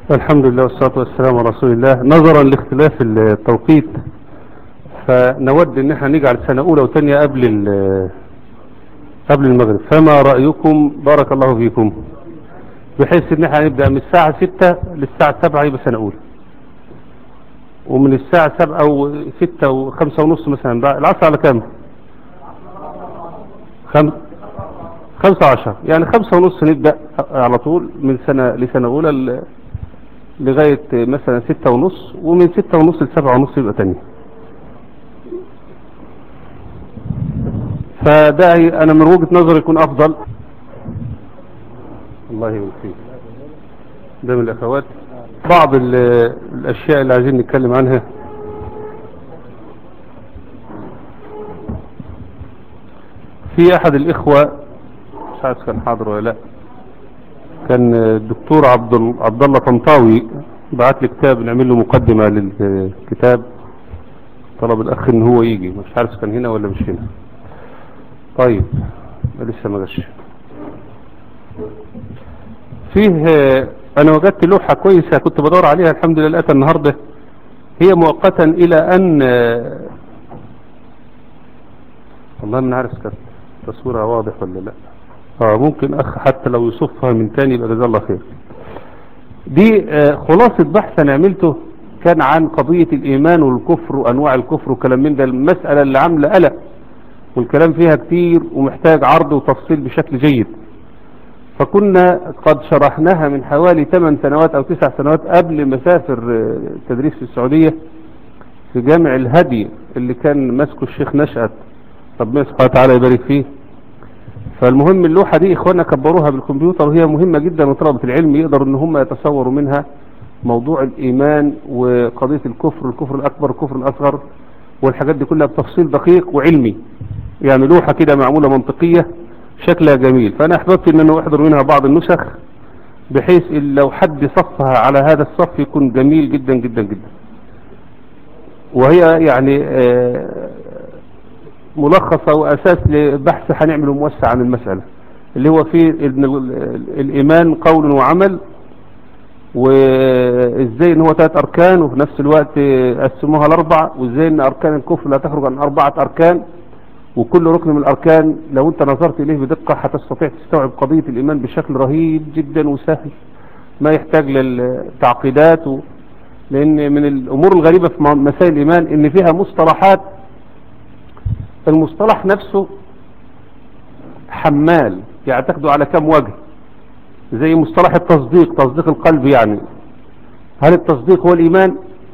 الحمد لله والصلاة والسلام على رسول الله نظرا لاختلاف التوقيت فنود ان احنا نجعل سنة اولى وثانية قبل ال- قبل المغرب فما رأيكم بارك الله فيكم بحيث ان احنا نبدأ من الساعة 6 للساعة 7 يبقى سنة اولى ومن الساعة 7 او 6 و 5 ونص مثلا بقى العصر على كام خم... 15 يعني 5 ونص نبدأ على طول من سنة لسنة اولى ل- لغاية مثلا ستة ونص ومن ستة ونص لسبعة ونص يبقى تانية فده انا من وجهة نظري يكون افضل الله يبارك فيك ده من الاخوات بعض ال- الاشياء اللي عايزين نتكلم عنها في احد الاخوة مش عارف كان حاضر ولا لا كان الدكتور عبد ال- عبد الله طنطاوي بعت لي كتاب نعمل له مقدمة للكتاب طلب الاخ ان هو يجي مش عارف كان هنا ولا مش هنا طيب لسه ما جاش فيه آه، انا وجدت لوحة كويسة كنت بدور عليها الحمد لله لقيتها النهاردة هي مؤقتا الى ان آه، والله ما عارف كانت تصويرها واضح ولا لا اه ممكن اخ حتى لو يصفها من تاني يبقى جزاه الله خير دي آه، خلاصة بحث انا عملته كان عن قضية الايمان والكفر وانواع الكفر وكلام من ده المسألة اللي عاملة قلق والكلام فيها كتير ومحتاج عرض وتفصيل بشكل جيد فكنا قد شرحناها من حوالي 8 سنوات او 9 سنوات قبل ما اسافر آه، تدريس في السعودية في جامع الهدي اللي كان ماسكه الشيخ نشأت ربنا سبحانه وتعالى يبارك فيه فالمهم اللوحة دي اخوانا كبروها بالكمبيوتر وهي مهمة جدا وطلبة العلم يقدروا ان هم يتصوروا منها موضوع الايمان وقضية الكفر الكفر الاكبر الكفر الاصغر والحاجات دي كلها بتفصيل دقيق وعلمي يعني لوحة كده معمولة منطقية شكلها جميل فانا احببت ان انا احضر منها بعض النسخ بحيث إن لو حد صفها على هذا الصف يكون جميل جدا جدا جدا وهي يعني آه، ملخصة وأساس لبحث هنعمله موسع عن المسألة اللي هو فيه إن ال- الإيمان قول وعمل وإزاي إن هو ثلاث أركان وفي نفس الوقت قسموها الأربع وإزاي إن أركان الكفر لا تخرج عن أربعة أركان وكل ركن من الأركان لو أنت نظرت إليه بدقة هتستطيع تستوعب قضية الإيمان بشكل رهيب جدا وسهل ما يحتاج للتعقيدات و... لأن من الأمور الغريبة في م- مسائل الإيمان إن فيها مصطلحات المصطلح نفسه حمال يعتقد على كم وجه زي مصطلح التصديق تصديق القلب يعني هل التصديق هو الإيمان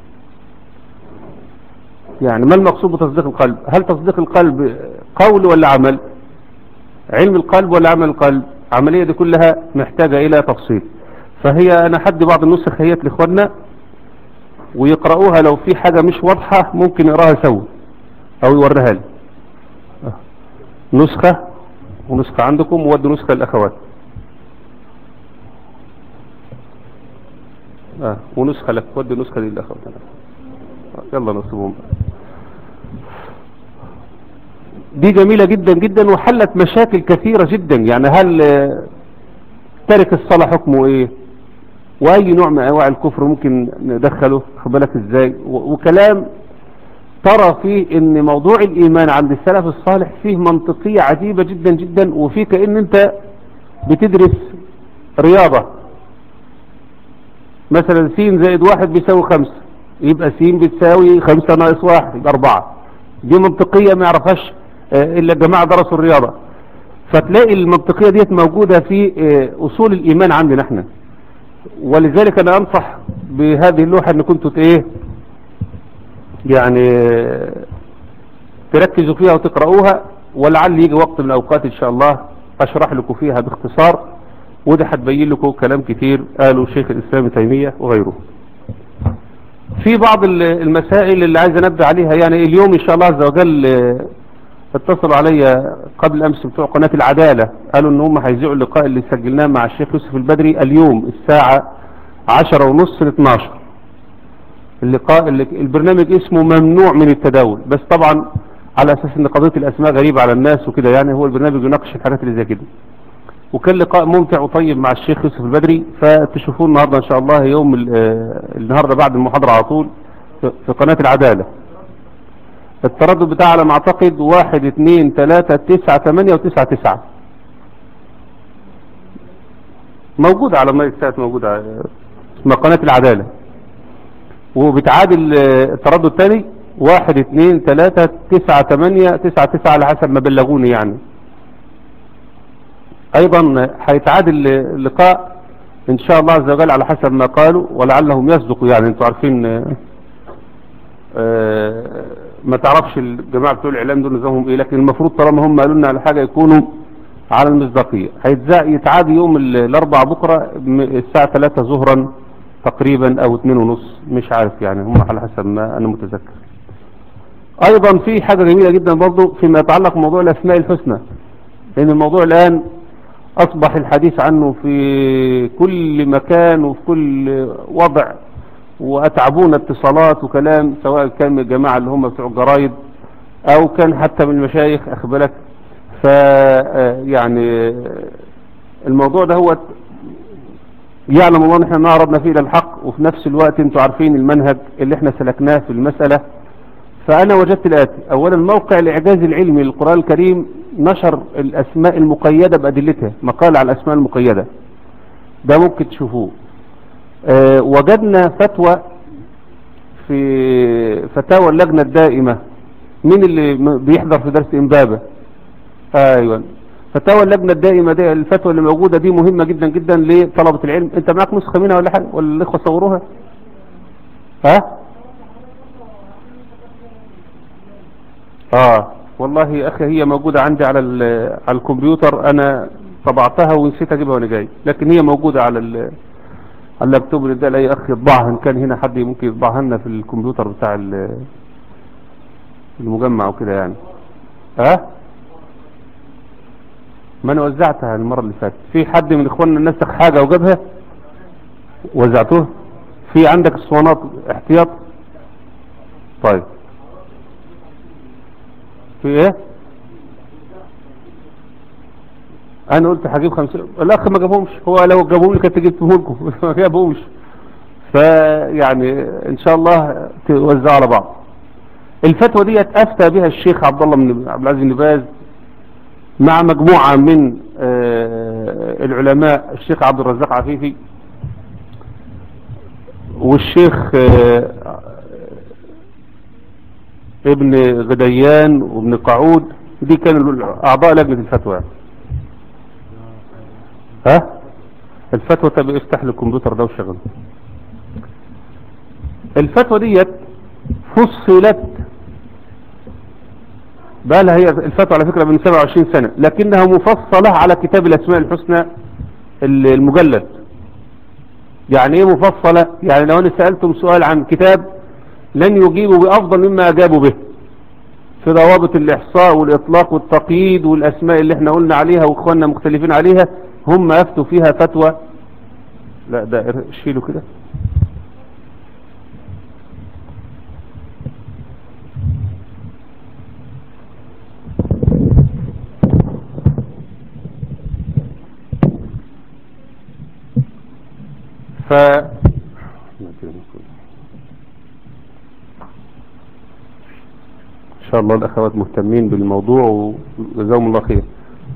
يعني ما المقصود بتصديق القلب هل تصديق القلب قول ولا عمل علم القلب ولا عمل القلب عملية دي كلها محتاجة إلى تفصيل فهي أنا حد بعض النسخ هيت لإخواننا ويقرأوها لو في حاجة مش واضحة ممكن يقراها سوا أو يوريها لي آه. نسخة ونسخة عندكم وودوا نسخة للأخوات آه. ونسخة لك ودوا نسخة للأخوات آه. يلا نصبهم دي جميلة جدا جدا وحلت مشاكل كثيرة جدا يعني هل آه، ترك الصلاة حكمه ايه واي نوع من انواع الكفر ممكن ندخله خد بالك ازاي و- وكلام ترى فيه ان موضوع الايمان عند السلف الصالح فيه منطقية عجيبة جدا جدا وفيه كأن انت بتدرس رياضة مثلا س زائد واحد بيساوي خمسة يبقى س بتساوي خمسة ناقص واحد يبقى اربعة دي منطقية ما يعرفهاش آه، الا الجماعة درسوا الرياضة فتلاقي المنطقية ديت موجودة في آه، اصول الايمان عندنا احنا ولذلك انا انصح بهذه اللوحة ان كنتوا ت- ايه يعني آه، تركزوا فيها وتقرأوها ولعل يجي وقت من الاوقات ان شاء الله اشرح لكم فيها باختصار وده هتبين لكم كلام كتير قاله شيخ الاسلام ابن تيمية وغيره في بعض ال- المسائل اللي عايز انبه عليها يعني اليوم ان شاء الله عز وجل آه، اتصلوا علي قبل امس بتوع قناة العدالة قالوا ان هم هيذيعوا اللقاء اللي سجلناه مع الشيخ يوسف البدري اليوم الساعة عشرة ونص ل 12 اللقاء اللي البرنامج اسمه ممنوع من التداول بس طبعا على اساس ان قضية الاسماء غريبة على الناس وكده يعني هو البرنامج يناقش الحاجات اللي زي كده وكان لقاء ممتع وطيب مع الشيخ يوسف البدري فتشوفوه النهاردة ان شاء الله يوم ال- آه، النهاردة بعد المحاضرة على طول في في قناة العدالة التردد بتاعه على ما اعتقد واحد اتنين تلاتة تسعة تمانية وتسعة تسعة موجودة على ما الساعة موجودة على- اسمها قناة العدالة وبتعادل آه، التردد الثاني واحد اتنين تلاتة تسعة تمانية تسعة تسعة على حسب ما بلغوني يعني ايضا هيتعادل اللقاء ان شاء الله عز وجل على حسب ما قالوا ولعلهم يصدقوا يعني انتوا عارفين آه، آه، ما تعرفش الجماعة بتوع الاعلام دول نظامهم ايه لكن المفروض طالما هم قالوا لنا على حاجة يكونوا على المصداقية هيتزا- يتعاد يوم ال- الاربع بكرة م- الساعة 3 ظهرا تقريبا او اتنين ونص مش عارف يعني هم على حسب ما انا متذكر ايضا في حاجة جميلة جدا برضو فيما يتعلق بموضوع الاسماء الحسنى لان الموضوع الان اصبح الحديث عنه في كل مكان وفي كل وضع واتعبونا اتصالات وكلام سواء كان من الجماعة اللي هم بتوع الجرايد او كان حتى من المشايخ اخبرك ف آه، يعني آه، الموضوع ده هو يعلم الله ان احنا ما عرضنا فيه الى الحق وفي نفس الوقت انتوا عارفين المنهج اللي احنا سلكناه في المسألة فانا وجدت الاتي اولا موقع الاعجاز العلمي للقرآن الكريم نشر الاسماء المقيدة بادلتها مقال على الاسماء المقيدة ده ممكن تشوفوه أه وجدنا فتوى في فتاوى اللجنة الدائمة مين اللي م- بيحضر في درس امبابة ايوه فتاوى اللجنة الدائمة دي الفتوى اللي موجودة دي مهمة جدا جدا لطلبة العلم انت معك نسخة منها ولا حاجة ولا الاخوة صوروها ها اه والله يا اخي هي موجودة عندي على ال- على الكمبيوتر انا طبعتها ونسيت اجيبها وانا جاي لكن هي موجودة على ال- على اللابتوب اللي ده لاي اخ يطبعها ان كان هنا حد ممكن يطبعها لنا في الكمبيوتر بتاع ال- المجمع وكده يعني ها ما انا وزعتها المرة اللي فاتت في حد من اخواننا نسخ حاجة وجابها وزعتوه في عندك اسطوانات احتياط طيب في ايه انا قلت هجيب خمسين الاخ ما جابهمش هو لو جابهم لي كنت جبتهم لكم ما جابهمش فيعني ان شاء الله توزعوا على بعض الفتوى ديت افتى بها الشيخ عبد الله بن عبد العزيز بن باز مع مجموعة من آه، العلماء الشيخ عبد الرزاق عفيفي والشيخ آه، ابن غديان وابن قعود دي كانوا اعضاء لجنة الفتوى ها الفتوى تبقى افتح لي الكمبيوتر ده وشغله الفتوى ديت فصلت بقى لها هي الفتوى على فكرة من 27 سنة لكنها مفصلة على كتاب الاسماء الحسنى المجلد يعني ايه مفصلة يعني لو انا سألتم سؤال عن كتاب لن يجيبوا بافضل مما اجابوا به في ضوابط الاحصاء والاطلاق والتقييد والاسماء اللي احنا قلنا عليها واخواننا مختلفين عليها هم افتوا فيها فتوى لا ده شيلوا كده ف ان شاء الله الاخوات مهتمين بالموضوع وجزاهم الله خير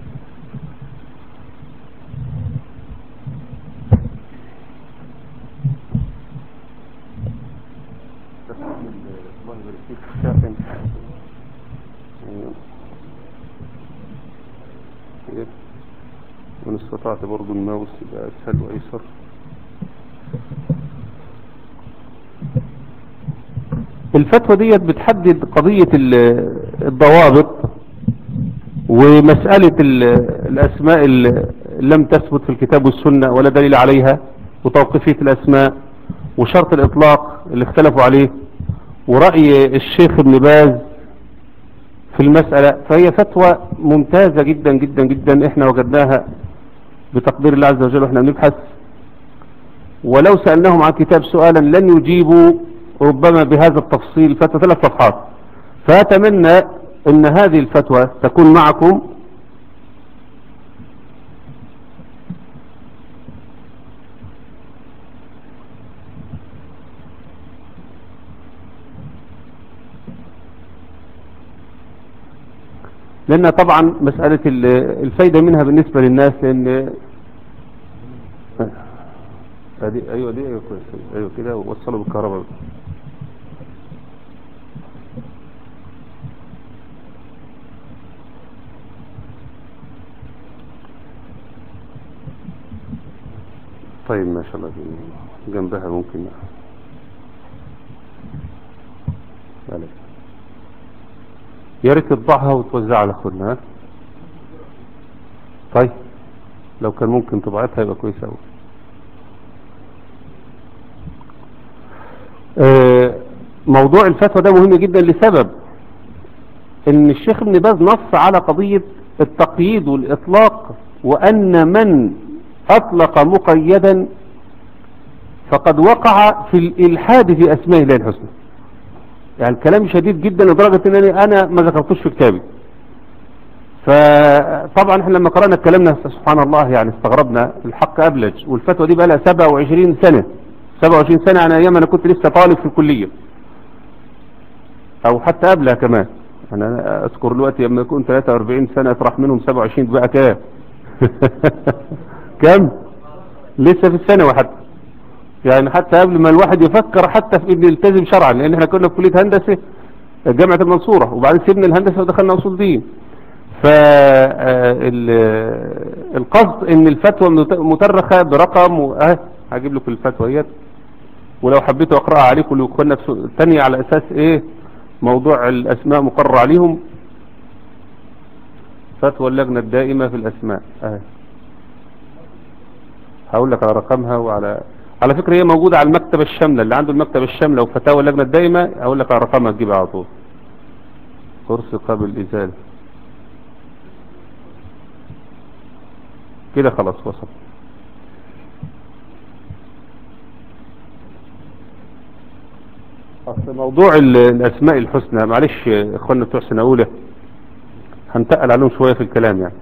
وان استطعت برضو الماوس يبقى اسهل وايسر الفتوى ديت بتحدد قضية ال- الضوابط ومسألة ال- الأسماء اللي لم تثبت في الكتاب والسنة ولا دليل عليها وتوقيفية الأسماء وشرط الإطلاق اللي اختلفوا عليه ورأي الشيخ ابن باز في المسألة فهي فتوى ممتازة جدا جدا جدا احنا وجدناها بتقدير الله عز وجل واحنا بنبحث ولو سألناهم عن كتاب سؤالا لن يجيبوا ربما بهذا التفصيل فتوى ثلاث صفحات فأتمنى ان هذه الفتوى تكون معكم لان طبعا مسألة ال- الفايدة منها بالنسبة للناس لان ادي ايوه دي ايوه كويس ايوه كده ووصلوا بالكهرباء طيب ما شاء الله دي جنبها ممكن يعني يا ريت تطبعها وتوزعها على اخونا ها؟ طيب لو كان ممكن طباعتها يبقى كويس قوي آه، موضوع الفتوى ده مهم جدا لسبب ان الشيخ ابن باز نص على قضية التقييد والاطلاق وان من اطلق مقيدا فقد وقع في الالحاد في اسماء الله الحسنى يعني الكلام شديد جدا لدرجة انني انا ما ذكرتوش في كتابي فطبعا احنا لما قرأنا كلامنا سبحان الله يعني استغربنا الحق ابلج والفتوى دي بقى لها 27 سنة 27 سنة انا ايام انا كنت لسه طالب في الكلية او حتى قبلها كمان انا اذكر دلوقتي لما كنت 43 سنة اطرح منهم 27 بقى كام كم لسه في الثانوي حتى يعني حتى قبل ما الواحد يفكر حتى في انه يلتزم شرعا لان احنا كنا في كلية هندسة جامعة المنصورة وبعدين سيبنا الهندسة ودخلنا اصول دين فالقصد ان الفتوى مترخة برقم واه هجيب لكم الفتوى ديت ولو حبيتوا اقرأها عليكم لاخواننا الثانية على اساس ايه موضوع الاسماء مقرر عليهم فتوى اللجنة الدائمة في الاسماء اه هقول لك على رقمها وعلى على فكرة هي موجودة على المكتبة الشاملة اللي عنده المكتبة الشاملة وفتاوى اللجنة الدائمة هقول لك على رقمها تجيبها على طول كرسي قابل إزالة كده خلاص وصل اصل موضوع ال- الاسماء الحسنى معلش اخواننا بتوع سنه اولى هنتقل عليهم شويه في الكلام يعني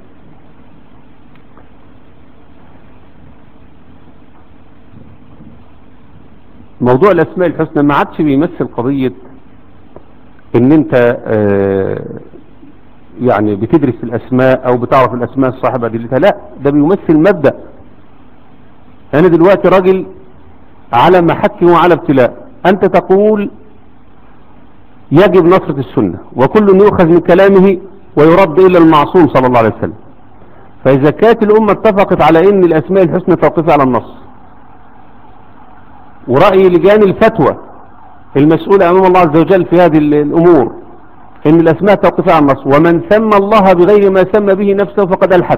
موضوع الاسماء الحسنى ما عادش بيمثل قضيه ان انت آه، يعني بتدرس الاسماء او بتعرف الاسماء الصاحب ادلتها لا ده بيمثل مبدأ انا دلوقتي راجل على محك وعلى ابتلاء انت تقول يجب نصرة السنة وكل يؤخذ من كلامه ويرد الى المعصوم صلى الله عليه وسلم فاذا كانت الامة اتفقت على ان الاسماء الحسنى توقف على النص ورأي لجان الفتوى المسؤولة امام الله عز وجل في هذه الامور ان الاسماء توقف على النص ومن سمى الله بغير ما سمى به نفسه فقد الحد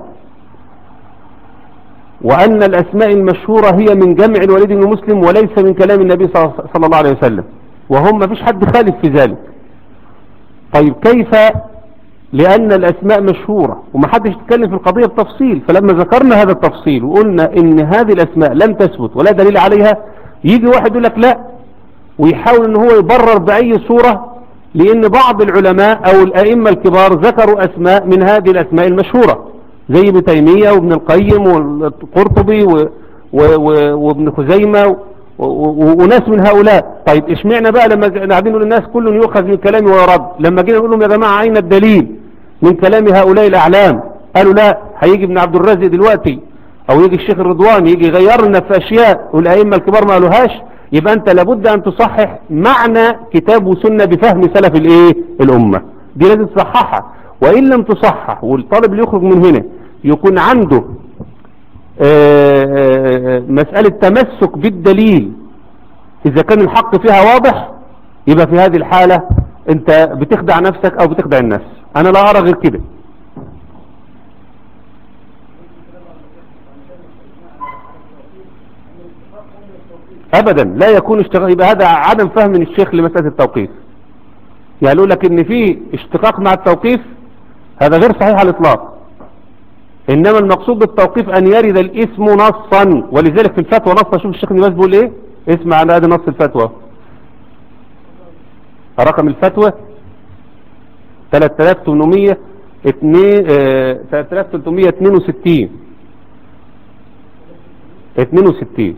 وان الاسماء المشهورة هي من جمع الوليد بن مسلم وليس من كلام النبي صلى صلى الله عليه وسلم وهم ما فيش حد خالف في ذلك طيب كيف لان الاسماء مشهورة وما حدش يتكلم في القضية بتفصيل فلما ذكرنا هذا التفصيل وقلنا ان هذه الاسماء لم تثبت ولا دليل عليها يجي واحد يقول لك لا ويحاول ان هو يبرر باي صورة لان بعض العلماء او الائمة الكبار ذكروا اسماء من هذه الاسماء المشهورة زي ابن تيمية وابن القيم والقرطبي و- و- و- وابن خزيمة و- و- وناس من هؤلاء طيب اشمعنا بقى لما قاعدين نقول للناس كل يؤخذ من كلامي ويرد لما جينا نقول لهم يا جماعة اين الدليل من كلام هؤلاء الاعلام قالوا لا هيجي ابن عبد الرازق دلوقتي او يجي الشيخ الرضواني يجي يغير لنا في اشياء والائمة الكبار ما قالوهاش يبقى انت لابد ان تصحح معنى كتاب وسنة بفهم سلف الايه الامة دي لازم تصححها وان لم تصحح والطالب اللي يخرج من هنا يكون عنده آه، آه، مسألة تمسك بالدليل اذا كان الحق فيها واضح يبقى في هذه الحالة انت بتخدع نفسك او بتخدع الناس انا لا ارى غير كده ابدا لا يكون اشتغال يبقى هذا عدم فهم من الشيخ لمسألة التوقيف يعني يقول لك ان في اشتقاق مع التوقيف هذا غير صحيح على الاطلاق انما المقصود بالتوقيف ان يرد الاسم نصا ولذلك في الفتوى نصا شوف الشيخ ابن باز بيقول ايه اسمع على هذا نص الفتوى رقم الفتوى 3800 آه، 3362 62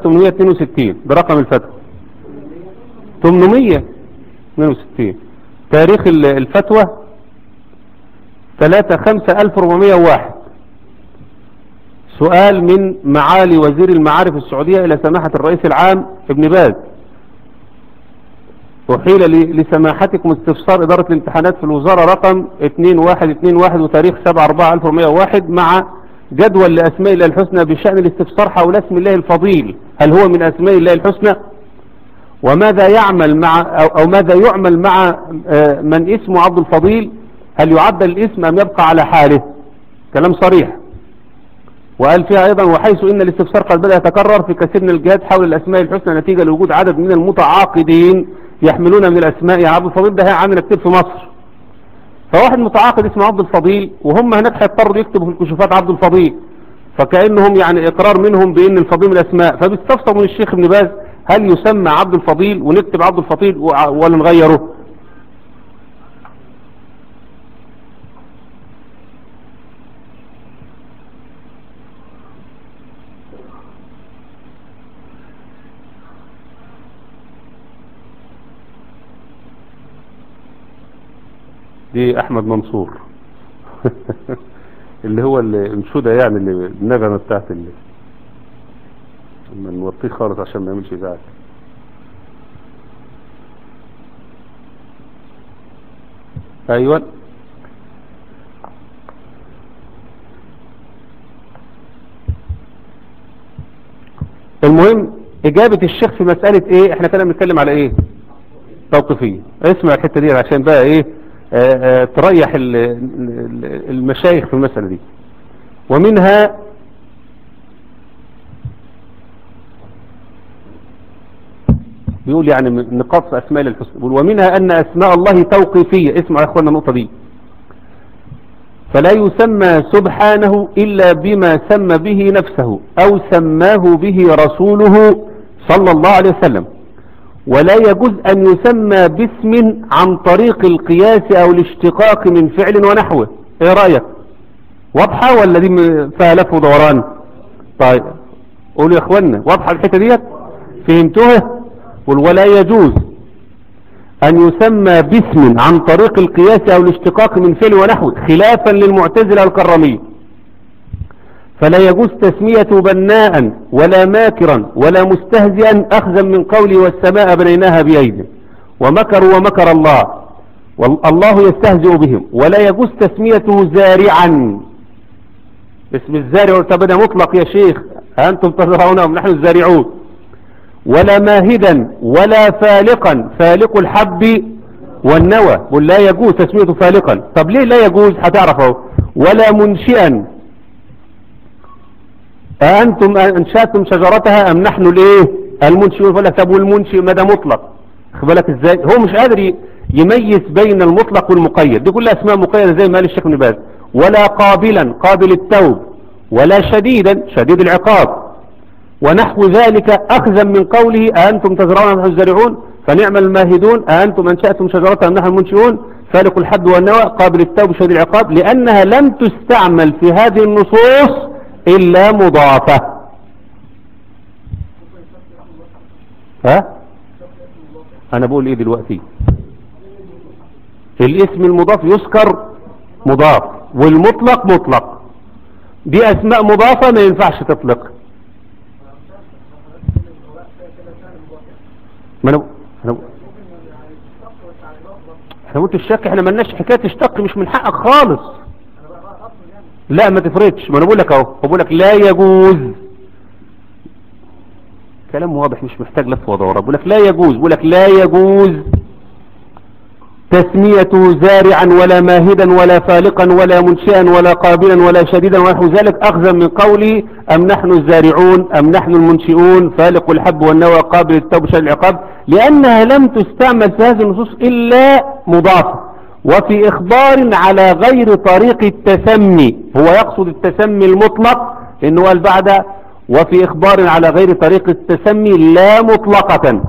3862 ده رقم الفتوى 862 تاريخ ال- الفتوى 3 5 1401 سؤال من معالي وزير المعارف السعودية إلى سماحة الرئيس العام ابن باز أحيل ل- لسماحتكم استفسار إدارة الامتحانات في الوزارة رقم 2121 وتاريخ 7 4 1401 مع جدول لأسماء الله الحسنى بشأن الاستفسار حول اسم الله الفضيل هل هو من أسماء الله الحسنى وماذا يعمل مع أو, أو ماذا يعمل مع آه، من اسمه عبد الفضيل هل يعدل الاسم أم يبقى على حاله كلام صريح وقال فيها أيضا وحيث إن الاستفسار قد بدأ يتكرر في كثير من الجهات حول الأسماء الحسنى نتيجة لوجود عدد من المتعاقدين يحملون من الأسماء يا عبد الفضيل ده عندنا كتير في مصر فواحد متعاقد اسمه عبد الفضيل وهم هناك هيضطروا يكتبوا في الكشوفات عبد الفضيل فكأنهم يعني إقرار منهم بأن الفضيل من الأسماء فبيستفسروا من الشيخ ابن باز هل يسمى عبد الفضيل ونكتب عبد الفضيل وع- ولا نغيره دي احمد منصور اللي هو الانشودة يعني اللي النغمة بتاعت اللي لما نوطيه خالص عشان ما يعملش ازعاج ايوه المهم اجابة الشيخ في مسألة ايه احنا كنا بنتكلم على ايه توقيفية اسمع الحتة دي عشان بقى ايه آه، آه، تريح ال- ال- المشايخ في المسألة دي ومنها بيقول يعني من نقاط أسماء الحسنى بيقول ومنها أن أسماء الله توقيفية اسمع يا أخوانا النقطة دي فلا يسمى سبحانه إلا بما سمى به نفسه أو سماه به رسوله صلى الله عليه وسلم ولا يجوز أن يسمى باسم عن طريق القياس أو الاشتقاق من فعل ونحوه ايه رأيك واضحة ولا دي م- فيها لف ودوران طيب قولوا يا اخوانا واضحة الحتة ديت فهمتوها قل ولا يجوز أن يسمى باسم عن طريق القياس أو الاشتقاق من فعل ونحوه خلافا للمعتزلة الكرامية فلا يجوز تسمية بناء ولا ماكرا ولا مستهزئا أخذا من قولي والسماء بنيناها بأيد ومكروا ومكر الله والله يستهزئ بهم ولا يجوز تسميته زارعا اسم الزارع ارتبنا مطلق يا شيخ أنتم تزرعونهم نحن الزارعون ولا ماهدا ولا فالقا فالق الحب والنوى قل لا يجوز تسميته فالقا طب ليه لا يجوز هتعرفه ولا منشئا أأنتم أنشأتم شجرتها أم نحن الإيه المنشئون فلا طب والمنشئ مدى مطلق خد بالك إزاي هو مش قادر ي- يميز بين المطلق والمقيد دي كلها أسماء مقيدة زي ما قال الشيخ ابن باز ولا قابلا قابل التوب ولا شديدا شديد العقاب ونحو ذلك أخذا من قوله أأنتم تزرعون نحن الزارعون فنعم الماهدون أأنتم أنشأتم شجرتها أم نحن المنشئون فالق الحد والنوى قابل التوب شديد العقاب لأنها لم تستعمل في هذه النصوص إلا مضافة ها أنا بقول إيه دلوقتي الاسم المضاف يذكر مضاف والمطلق مطلق دي أسماء مضافة ما ينفعش تطلق ما أنا أنا احنا قلت الشك احنا ملناش حكاية اشتق مش من حقك خالص لا ما تفرقش ما انا بقول لك اهو بقول لك لا يجوز كلام واضح مش محتاج لف ودوران بقول لك لا يجوز بقول لك لا يجوز تسميته زارعا ولا ماهدا ولا فالقا ولا منشئا ولا قابلا ولا شديدا ونحو ذلك اخذا من قولي ام نحن الزارعون ام نحن المنشئون فالق الحب والنوى قابل التوب شديد العقاب لانها لم تستعمل في هذه النصوص الا مضافه وفي اخبار على غير طريق التسمي هو يقصد التسمي المطلق انه قال بعد وفي اخبار على غير طريق التسمي لا مطلقة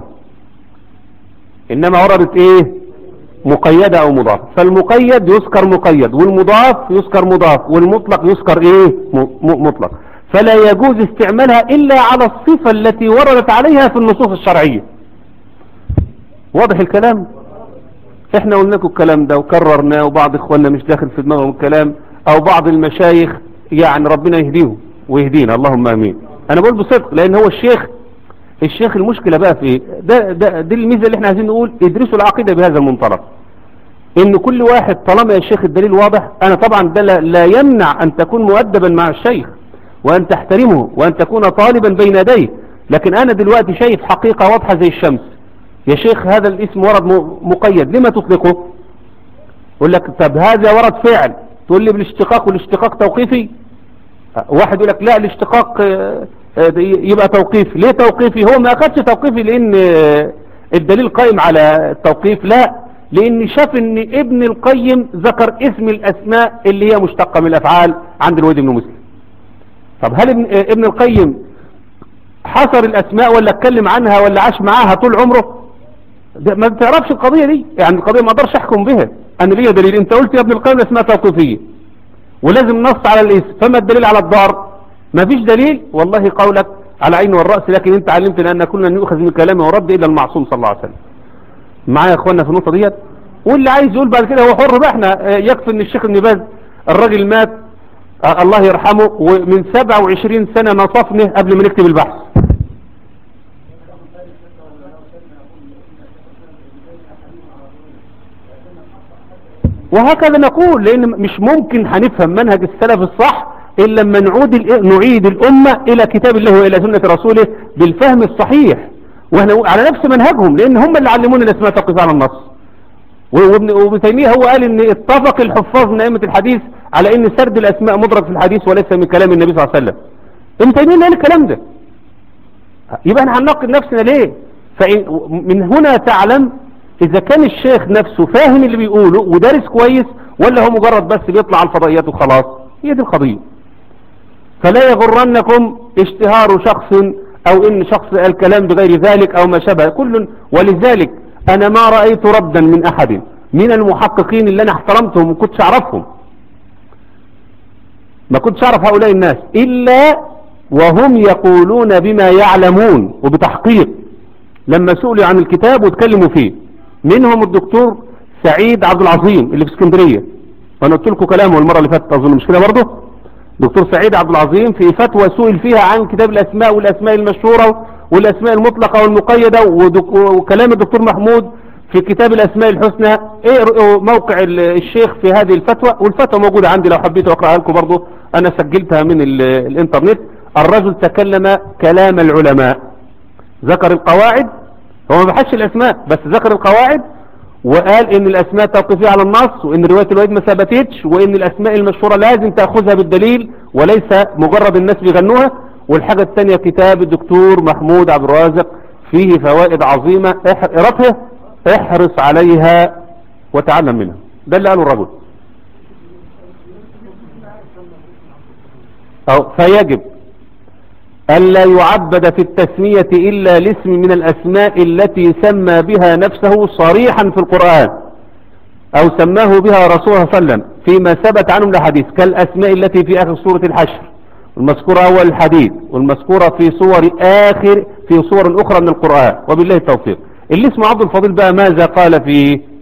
انما وردت ايه مقيدة او مضاف فالمقيد يذكر مقيد والمضاف يذكر مضاف والمطلق يذكر ايه م- م- مطلق فلا يجوز استعمالها الا على الصفة التي وردت عليها في النصوص الشرعية واضح الكلام احنا قلنا لكم الكلام ده وكررناه وبعض اخواننا مش داخل في دماغهم الكلام او بعض المشايخ يعني ربنا يهديهم ويهدينا اللهم امين انا بقول بصدق لان هو الشيخ الشيخ المشكلة بقى في ايه ده, ده دي الميزة اللي احنا عايزين نقول ادرسوا العقيدة بهذا المنطلق ان كل واحد طالما يا شيخ الدليل واضح انا طبعا ده لا, لا يمنع ان تكون مؤدبا مع الشيخ وان تحترمه وان تكون طالبا بين يديه لكن انا دلوقتي شايف حقيقة واضحة زي الشمس يا شيخ هذا الاسم ورد مقيد لما تطلقه يقول لك طب هذا ورد فعل تقول لي بالاشتقاق والاشتقاق توقيفي واحد يقول لك لا الاشتقاق يبقى توقيفي ليه توقيفي هو ما اخدش توقيفي لان الدليل قائم على التوقيف لا لان شاف ان ابن القيم ذكر اسم الاسماء اللي هي مشتقة من الافعال عند الويد بن مسلم طب هل ابن, ابن القيم حصر الاسماء ولا اتكلم عنها ولا عاش معاها طول عمره ما بتعرفش القضية دي يعني القضية ما اقدرش احكم بها انا ليا دليل انت قلت يا ابن القيم اسماء توقيفية ولازم نص على الاسم فما الدليل على الضار ما فيش دليل والله قولك على عين والرأس لكن انت علمتنا ان كلنا نؤخذ من كلامه ورد الا المعصوم صلى الله عليه وسلم معايا يا اخوانا في النقطة ديت واللي عايز يقول بعد كده هو حر بقى احنا يكفي ان الشيخ ابن باز الراجل مات الله يرحمه ومن 27 سنة نصفنه قبل ما نكتب البحث وهكذا نقول لان مش ممكن هنفهم منهج السلف الصح الا لما نعود نعيد الامة الى كتاب الله والى سنة رسوله بالفهم الصحيح واحنا على نفس منهجهم لان هم اللي علمونا الاسماء توقف على النص وابن تيمية هو قال ان اتفق الحفاظ من ائمة الحديث على ان سرد الاسماء مدرج في الحديث وليس من كلام النبي صلى الله عليه وسلم ابن تيمية قال الكلام ده يبقى احنا هنناقض نفسنا ليه فمن هنا تعلم اذا كان الشيخ نفسه فاهم اللي بيقوله ودارس كويس ولا هو مجرد بس بيطلع على الفضائيات وخلاص هي دي القضية فلا يغرنكم اشتهار شخص او ان شخص قال كلام بغير ذلك او ما شابه كل ولذلك انا ما رأيت ردا من احد من المحققين اللي انا احترمتهم وما كنتش اعرفهم ما كنتش اعرف هؤلاء الناس الا وهم يقولون بما يعلمون وبتحقيق لما سئلوا عن الكتاب واتكلموا فيه منهم الدكتور سعيد عبد العظيم اللي في اسكندرية وانا قلت لكم كلامه المرة اللي فاتت اظن مش كده برضه دكتور سعيد عبد العظيم في فتوى سئل فيها عن كتاب الاسماء والاسماء المشهورة والاسماء المطلقة والمقيدة وكلام الدكتور محمود في كتاب الاسماء الحسنى ايه موقع الشيخ في هذه الفتوى والفتوى موجودة عندي لو حبيت اقرأها لكم برضه انا سجلتها من الانترنت الرجل تكلم كلام العلماء ذكر القواعد هو ما بحثش الاسماء بس ذكر القواعد وقال ان الاسماء توقيفية على النص وان رواية الوحيد ما ثبتتش وان الاسماء المشهورة لازم تأخذها بالدليل وليس مجرد الناس بيغنوها والحاجة الثانية كتاب الدكتور محمود عبد الرازق فيه فوائد عظيمة اقرأها احرص عليها وتعلم منها ده اللي قاله الرجل أو فيجب ألا يعبد في التسمية إلا الاسم من الأسماء التي سمى بها نفسه صريحا في القرآن أو سماه بها رسول الله صلى الله عليه وسلم فيما ثبت عنه الحديث كالأسماء التي في آخر سورة الحشر والمذكورة أول الحديث والمذكورة في صور آخر في صور أخرى من القرآن وبالله التوفيق اللي اسمه عبد الفضيل بقى ماذا قال فيه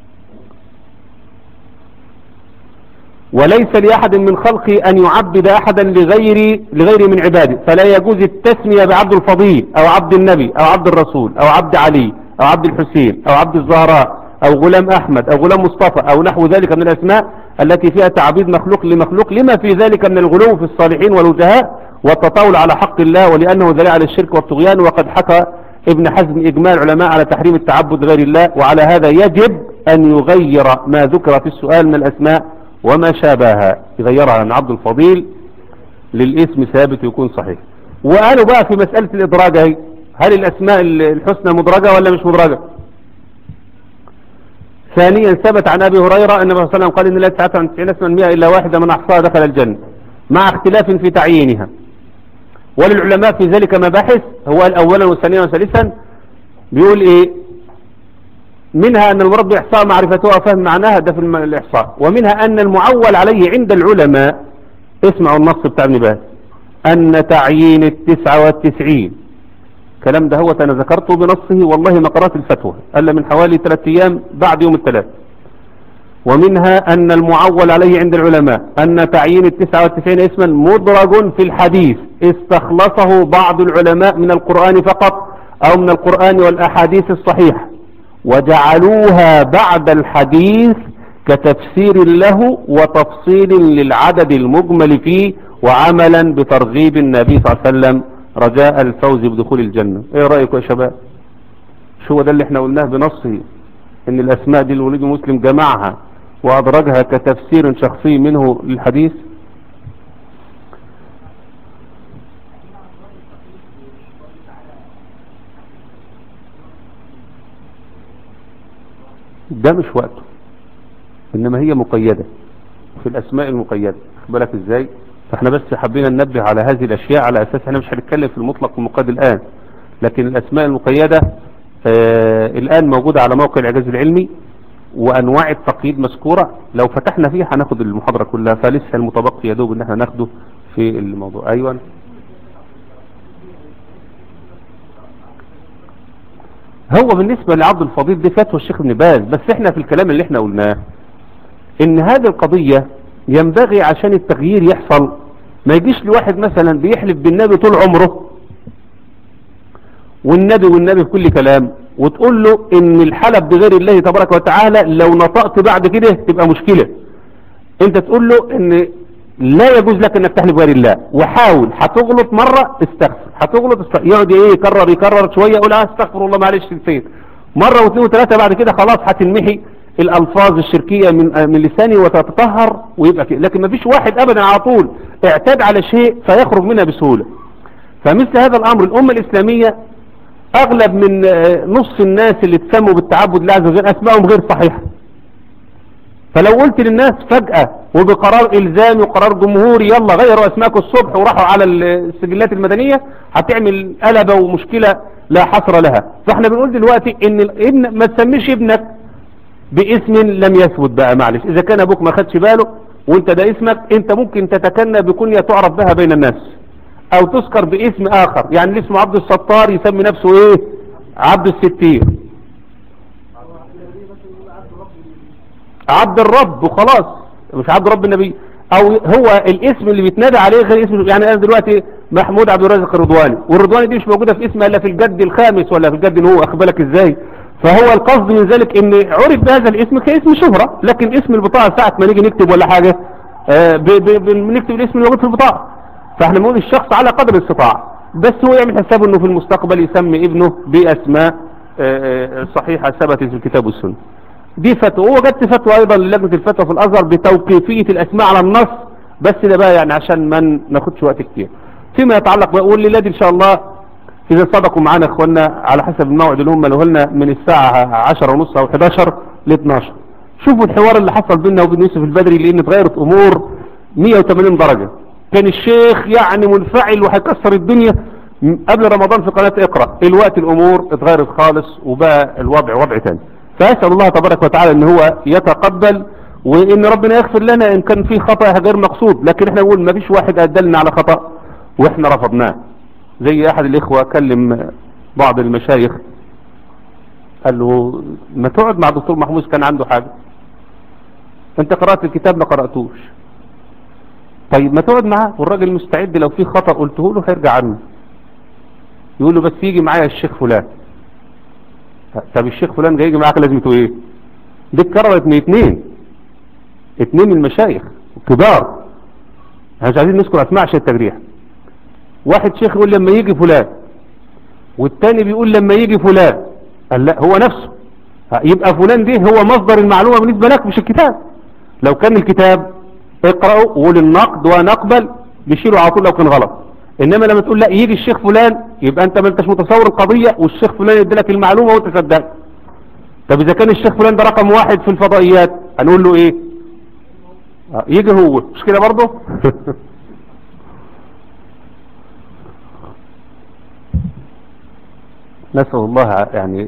وليس لأحد من خلقي أن يعبد أحدا لغير, لغير من عباده فلا يجوز التسمية بعبد الفضيل أو عبد النبي أو عبد الرسول أو عبد علي أو عبد الحسين أو عبد الزهراء أو غلام أحمد أو غلام مصطفى أو نحو ذلك من الأسماء التي فيها تعبيد مخلوق لمخلوق لما في ذلك من الغلو في الصالحين والوجهاء والتطاول على حق الله ولأنه ذريعة للشرك والطغيان وقد حكى ابن حزم إجماع العلماء على تحريم التعبد غير الله وعلى هذا يجب أن يغير ما ذكر في السؤال من الأسماء وما شابهها يغيرها عن عبد الفضيل للاسم ثابت ويكون صحيح وقالوا بقى في مسألة الإدراج هي هل الأسماء الحسنى مدرجة ولا مش مدرجة ثانيا ثبت عن أبي هريرة أن النبي صلى الله عليه وسلم قال إن لا 99 اسما 100 إلا واحدة من أحصاها دخل الجنة مع اختلاف في تعيينها وللعلماء في ذلك مباحث هو قال أولا وثانيا وثالثا بيقول إيه منها أن المراد بإحصاء معرفتها وفهم معناها ده في الإحصاء ومنها أن المعول عليه عند العلماء اسمعوا النص بتاع ابن باز أن تعيين التسعة والتسعين الكلام ده هو انا ذكرته بنصه والله ما قرأت الفتوى الا من حوالي ثلاثة ايام بعد يوم الثلاث ومنها ان المعول عليه عند العلماء ان تعيين التسعة والتسعين اسما مدرج في الحديث استخلصه بعض العلماء من القرآن فقط او من القرآن والاحاديث الصحيحة وجعلوها بعد الحديث كتفسير له وتفصيل للعدد المجمل فيه وعملا بترغيب النبي صلى الله عليه وسلم رجاء الفوز بدخول الجنة ايه رأيكم يا شباب شو ده اللي احنا قلناه بنصه ان الاسماء دي الوليد مسلم جمعها وادرجها كتفسير شخصي منه للحديث ده مش وقته انما هي مقيدة في الاسماء المقيدة بالك ازاي فاحنا بس حبينا ننبه على هذه الاشياء على اساس احنا مش هنتكلم في المطلق والمقيد الان لكن الاسماء المقيدة آه الان موجودة على موقع الاعجاز العلمي وانواع التقييد مذكورة لو فتحنا فيها هناخد المحاضرة كلها فلسه المتبقي يا دوب ان احنا ناخده في الموضوع ايوه هو بالنسبة لعبد الفضيل دي فتوى الشيخ ابن باز بس احنا في الكلام اللي احنا قلناه ان هذه القضية ينبغي عشان التغيير يحصل ما يجيش لواحد مثلا بيحلف بالنبي طول عمره والنبي والنبي في كل كلام وتقول له ان الحلف بغير الله تبارك وتعالى لو نطقت بعد كده تبقى مشكلة انت تقول له ان لا يجوز لك انك تحلف بغير الله وحاول هتغلط مرة استغفر هتغلط استغفر يقعد ايه يكرر يكرر شوية يقول اه استغفر الله معلش نسيت مرة واثنين وثلاثة بعد كده خلاص هتنمحي الالفاظ الشركية من من لساني وتتطهر ويبقى كده لكن ما فيش واحد ابدا على طول اعتاد على شيء فيخرج منها بسهولة فمثل هذا الامر الامة الاسلامية اغلب من نص الناس اللي تسموا بالتعبد لله عز وجل اسمائهم غير صحيحة فلو قلت للناس فجأة وبقرار الزامي وقرار جمهوري يلا غيروا اسماءكم الصبح وراحوا على السجلات المدنية هتعمل قلبة ومشكلة لا حصر لها فاحنا بنقول دلوقتي ان الابن ما تسميش ابنك باسم لم يثبت بقى معلش اذا كان ابوك ما خدش باله وانت ده اسمك انت ممكن تتكنى بكنية تعرف بها بين الناس او تذكر باسم اخر يعني اللي اسمه عبد الستار يسمي نفسه ايه عبد الستير عبد الرب وخلاص مش عبد رب النبي او هو الاسم اللي بيتنادى عليه غير اسم يعني انا دلوقتي محمود عبد الرازق الرضواني والرضواني دي مش موجودة في اسمها الا في الجد الخامس ولا في الجد اللي هو اخد بالك ازاي فهو القصد من ذلك ان عرف بهذا الاسم كاسم شهرة لكن اسم البطاقة ساعة ما نيجي نكتب ولا حاجة آه بنكتب الاسم اللي موجود في البطاقة فاحنا بنقول الشخص على قدر الاستطاعة بس هو يعمل حسابه انه في المستقبل يسمي ابنه باسماء آه صحيحة ثبتت في الكتاب والسنة دي فتوى وجدت فتوى ايضا للجنة الفتوى في الازهر بتوقيفية الاسماء على النص بس ده بقى يعني عشان ما ناخدش وقت كتير فيما يتعلق بقول للذي ان شاء الله اذا صدقوا معانا اخواننا على حسب الموعد اللي هم له لنا من الساعة 10 ونص او 11 ل 12 شوفوا الحوار اللي حصل بيننا وبين يوسف البدري لان اتغيرت امور 180 درجة كان الشيخ يعني منفعل وهيكسر الدنيا قبل رمضان في قناة اقرأ الوقت الامور اتغيرت خالص وبقى الوضع وضع تاني فأسأل الله تبارك وتعالى ان هو يتقبل وان ربنا يغفر لنا ان كان في خطأ غير مقصود لكن احنا نقول ما فيش واحد ادلنا على خطأ واحنا رفضناه زي احد الاخوة كلم بعض المشايخ قال له ما تقعد مع دكتور محمود كان عنده حاجة انت قرأت الكتاب ما قرأتوش طيب ما تقعد معاه والراجل مستعد لو في خطأ قلته له هيرجع عنه يقول له بس يجي معايا الشيخ فلان طب الشيخ فلان جاي يجي معاك لازمته ايه دي اتكررت من اتنين اتنين من المشايخ كبار احنا مش عايزين نذكر اسماء عشان التجريح واحد شيخ يقول لما يجي فلان والتاني بيقول لما يجي فلان قال لا هو نفسه يبقى فلان دي هو مصدر المعلومة بالنسبة لك مش الكتاب لو كان الكتاب اقرأوا وقول النقد ونقبل بيشيله على طول لو كان غلط انما لما تقول لا يجي الشيخ فلان يبقى انت ما انتش متصور القضية والشيخ فلان يدي لك المعلومة وانت صدقت طب اذا كان الشيخ فلان ده رقم واحد في الفضائيات هنقول له ايه اه يجي هو مش كده برضه نسأل الله يعني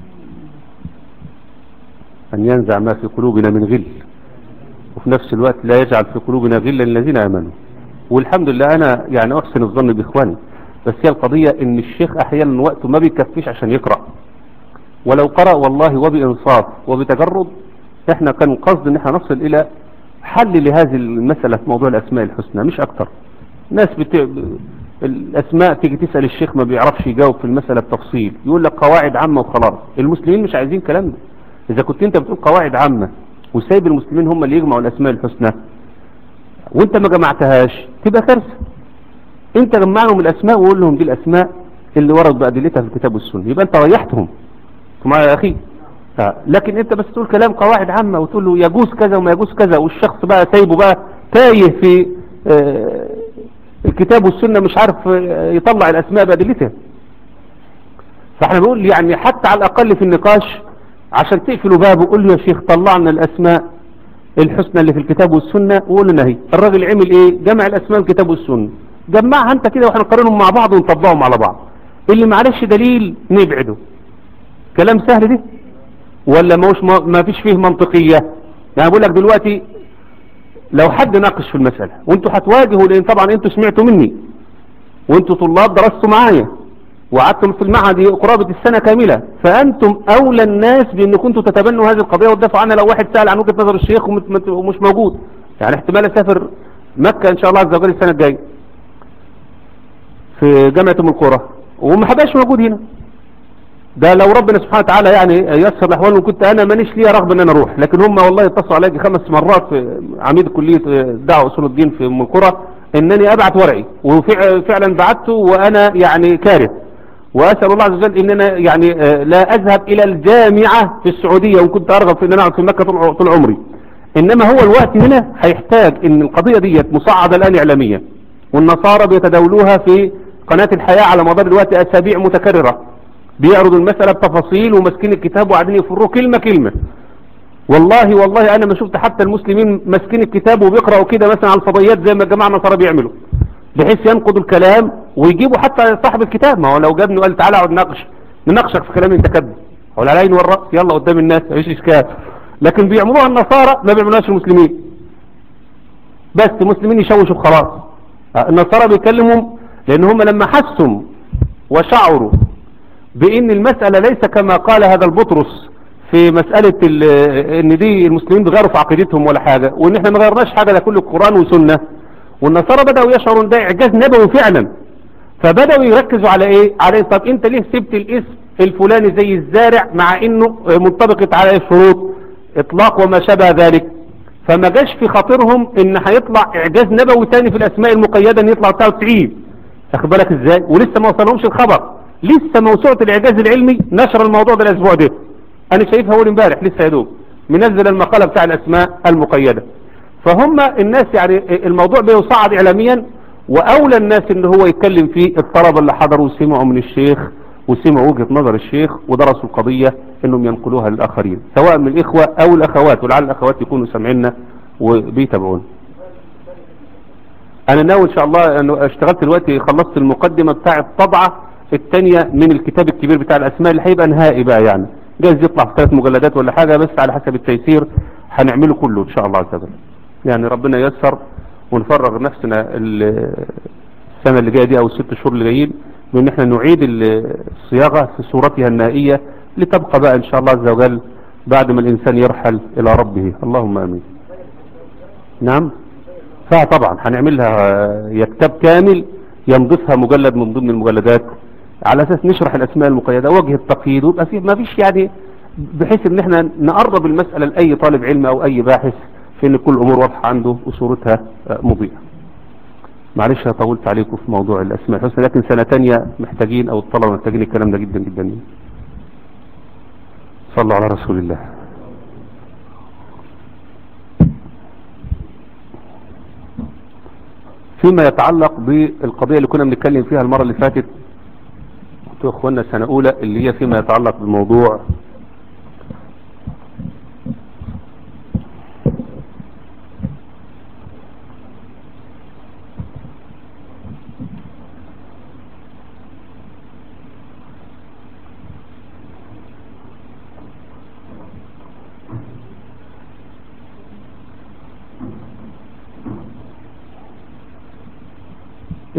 أن ينزع ما في قلوبنا من غل وفي نفس الوقت لا يجعل في قلوبنا غلا للذين آمنوا والحمد لله أنا يعني أحسن الظن بإخواني بس هي القضية ان الشيخ احيانا وقته ما بيكفيش عشان يقرأ ولو قرأ والله وبإنصاف وبتجرد احنا كان قصد ان احنا نصل الى حل لهذه المسألة في موضوع الاسماء الحسنى مش اكتر ناس بت... الاسماء تيجي تسأل الشيخ ما بيعرفش يجاوب في المسألة بتفصيل يقول لك قواعد عامة وخلاص المسلمين مش عايزين كلام ده اذا كنت انت بتقول قواعد عامة وسايب المسلمين هم اللي يجمعوا الاسماء الحسنى وانت ما جمعتهاش تبقى كارثه انت جمع لهم الاسماء وقول لهم دي الاسماء اللي ورد بادلتها في الكتاب والسنه يبقى انت ريحتهم معايا يا اخي لكن انت بس تقول كلام قواعد عامه وتقول له يجوز كذا وما يجوز كذا والشخص بقى سايبه بقى تايه في اه الكتاب والسنه مش عارف اه يطلع الاسماء بادلتها فاحنا بنقول يعني حتى على الاقل في النقاش عشان تقفلوا بابه قول له يا شيخ طلعنا الاسماء الحسنى اللي في الكتاب والسنة وقول لنا هي الراجل عمل ايه جمع الاسماء الكتاب والسنة جمعها انت كده واحنا نقارنهم مع بعض ونطبقهم على بعض اللي معلش دليل نبعده كلام سهل ده ولا موش ما فيش فيه منطقية يعني بقول لك دلوقتي لو حد ناقش في المسألة وانتوا هتواجهوا لان طبعا انتوا سمعتوا مني وانتوا طلاب درستوا معايا وقعدتم في المعهد قرابة السنة كاملة فأنتم أولى الناس بأن كنتوا تتبنوا هذه القضية وتدافعوا عنها لو واحد سأل عن وجهة نظر الشيخ ومش موجود يعني احتمال أسافر مكة إن شاء الله عز وجل السنة الجاية في جامعة أم القرى وما حداش موجود هنا ده لو ربنا سبحانه وتعالى يعني يسر الأحوال وكنت أنا مانيش ليا رغبة أن أنا أروح لكن هم والله اتصلوا علي خمس مرات في عميد كلية دعوة أصول الدين في أم القرى إنني أبعت ورقي وفعلا بعته وأنا يعني كاره وأسأل الله عز وجل إن أنا يعني لا أذهب إلى الجامعة في السعودية وكنت أرغب في أن أنا أقعد في مكة طول عمري إنما هو الوقت هنا هيحتاج إن القضية دي مصعدة الآن إعلاميا والنصارى بيتداولوها في قناة الحياة على مدار الوقت أسابيع متكررة بيعرضوا المسألة بتفاصيل وماسكين الكتاب وقاعدين يفروه كلمة كلمة والله والله أنا ما شفت حتى المسلمين ماسكين الكتاب وبيقرأوا كده مثلا على الفضائيات زي ما الجماعة النصارى بيعملوا بحيث ينقضوا الكلام ويجيبوا حتى صاحب الكتاب ما هو لو جابني وقال تعالى اقعد نناقش نناقشك في كلام انت كذب او على العين والراس يلا قدام الناس مفيش اشكال لكن بيعملوها النصارى ما بيعملوهاش المسلمين بس المسلمين يشوشوا خلاص النصارى بيكلمهم لان هم لما حسوا وشعروا بان المسألة ليس كما قال هذا البطرس في مسألة ان دي المسلمين بيغيروا في عقيدتهم ولا حاجة وان احنا ما غيرناش حاجة ده كله قرآن وسنة والنصارى بدأوا يشعرون ده اعجاز نبوي فعلا فبدأوا يركزوا على ايه على طب انت ليه سبت الاسم الفلاني زي الزارع مع انه منطبقت على الشروط اطلاق وما شابه ذلك فما جاش في خاطرهم ان هيطلع اعجاز نبوي تاني في الاسماء المقيدة ان يطلع 99 اخد بالك ازاي ولسه ما وصلهمش الخبر لسه موسوعة الاعجاز العلمي نشر الموضوع ده الاسبوع ده انا شايفها اول امبارح لسه يا دوب منزل المقالة بتاع الاسماء المقيدة فهم الناس يعني الموضوع بيصعد اعلاميا واولى الناس ان هو يتكلم فيه الطلبة اللي حضروا وسمعوا من الشيخ وسمعوا وجهة نظر الشيخ ودرسوا القضية انهم ينقلوها للاخرين سواء من الاخوة او الاخوات ولعل الاخوات يكونوا سامعيننا وبيتابعون انا ناوي ان شاء الله انه اشتغلت دلوقتي خلصت المقدمة بتاع الطبعة الثانية من الكتاب الكبير بتاع الاسماء اللي هيبقى نهائي بقى يعني جايز يطلع في ثلاث مجلدات ولا حاجة بس على حسب التيسير هنعمله كله ان شاء الله عز وجل يعني ربنا ييسر ونفرغ نفسنا السنة اللي جاية دي او الست شهور اللي جايين بان احنا نعيد الصياغة في صورتها النهائية لتبقى بقى ان شاء الله عز وجل بعد ما الانسان يرحل الى ربه اللهم امين نعم فطبعا هنعملها يا كتاب كامل ينضفها مجلد من ضمن المجلدات على اساس نشرح الاسماء المقيدة وجه التقييد ويبقى فيه ما فيش يعني بحيث ان احنا نقرب المسألة لاي طالب علم او اي باحث في ان كل الامور واضحة عنده وصورتها مضيئة معلش انا طولت عليكم في موضوع الاسماء الحسنى لكن سنة تانية محتاجين او الطلبة محتاجين الكلام ده جدا جدا صلوا على رسول الله فيما يتعلق بالقضية اللي كنا بنتكلم فيها المرة اللي فاتت يا اخوانا سنة اولى اللي هي فيما يتعلق بالموضوع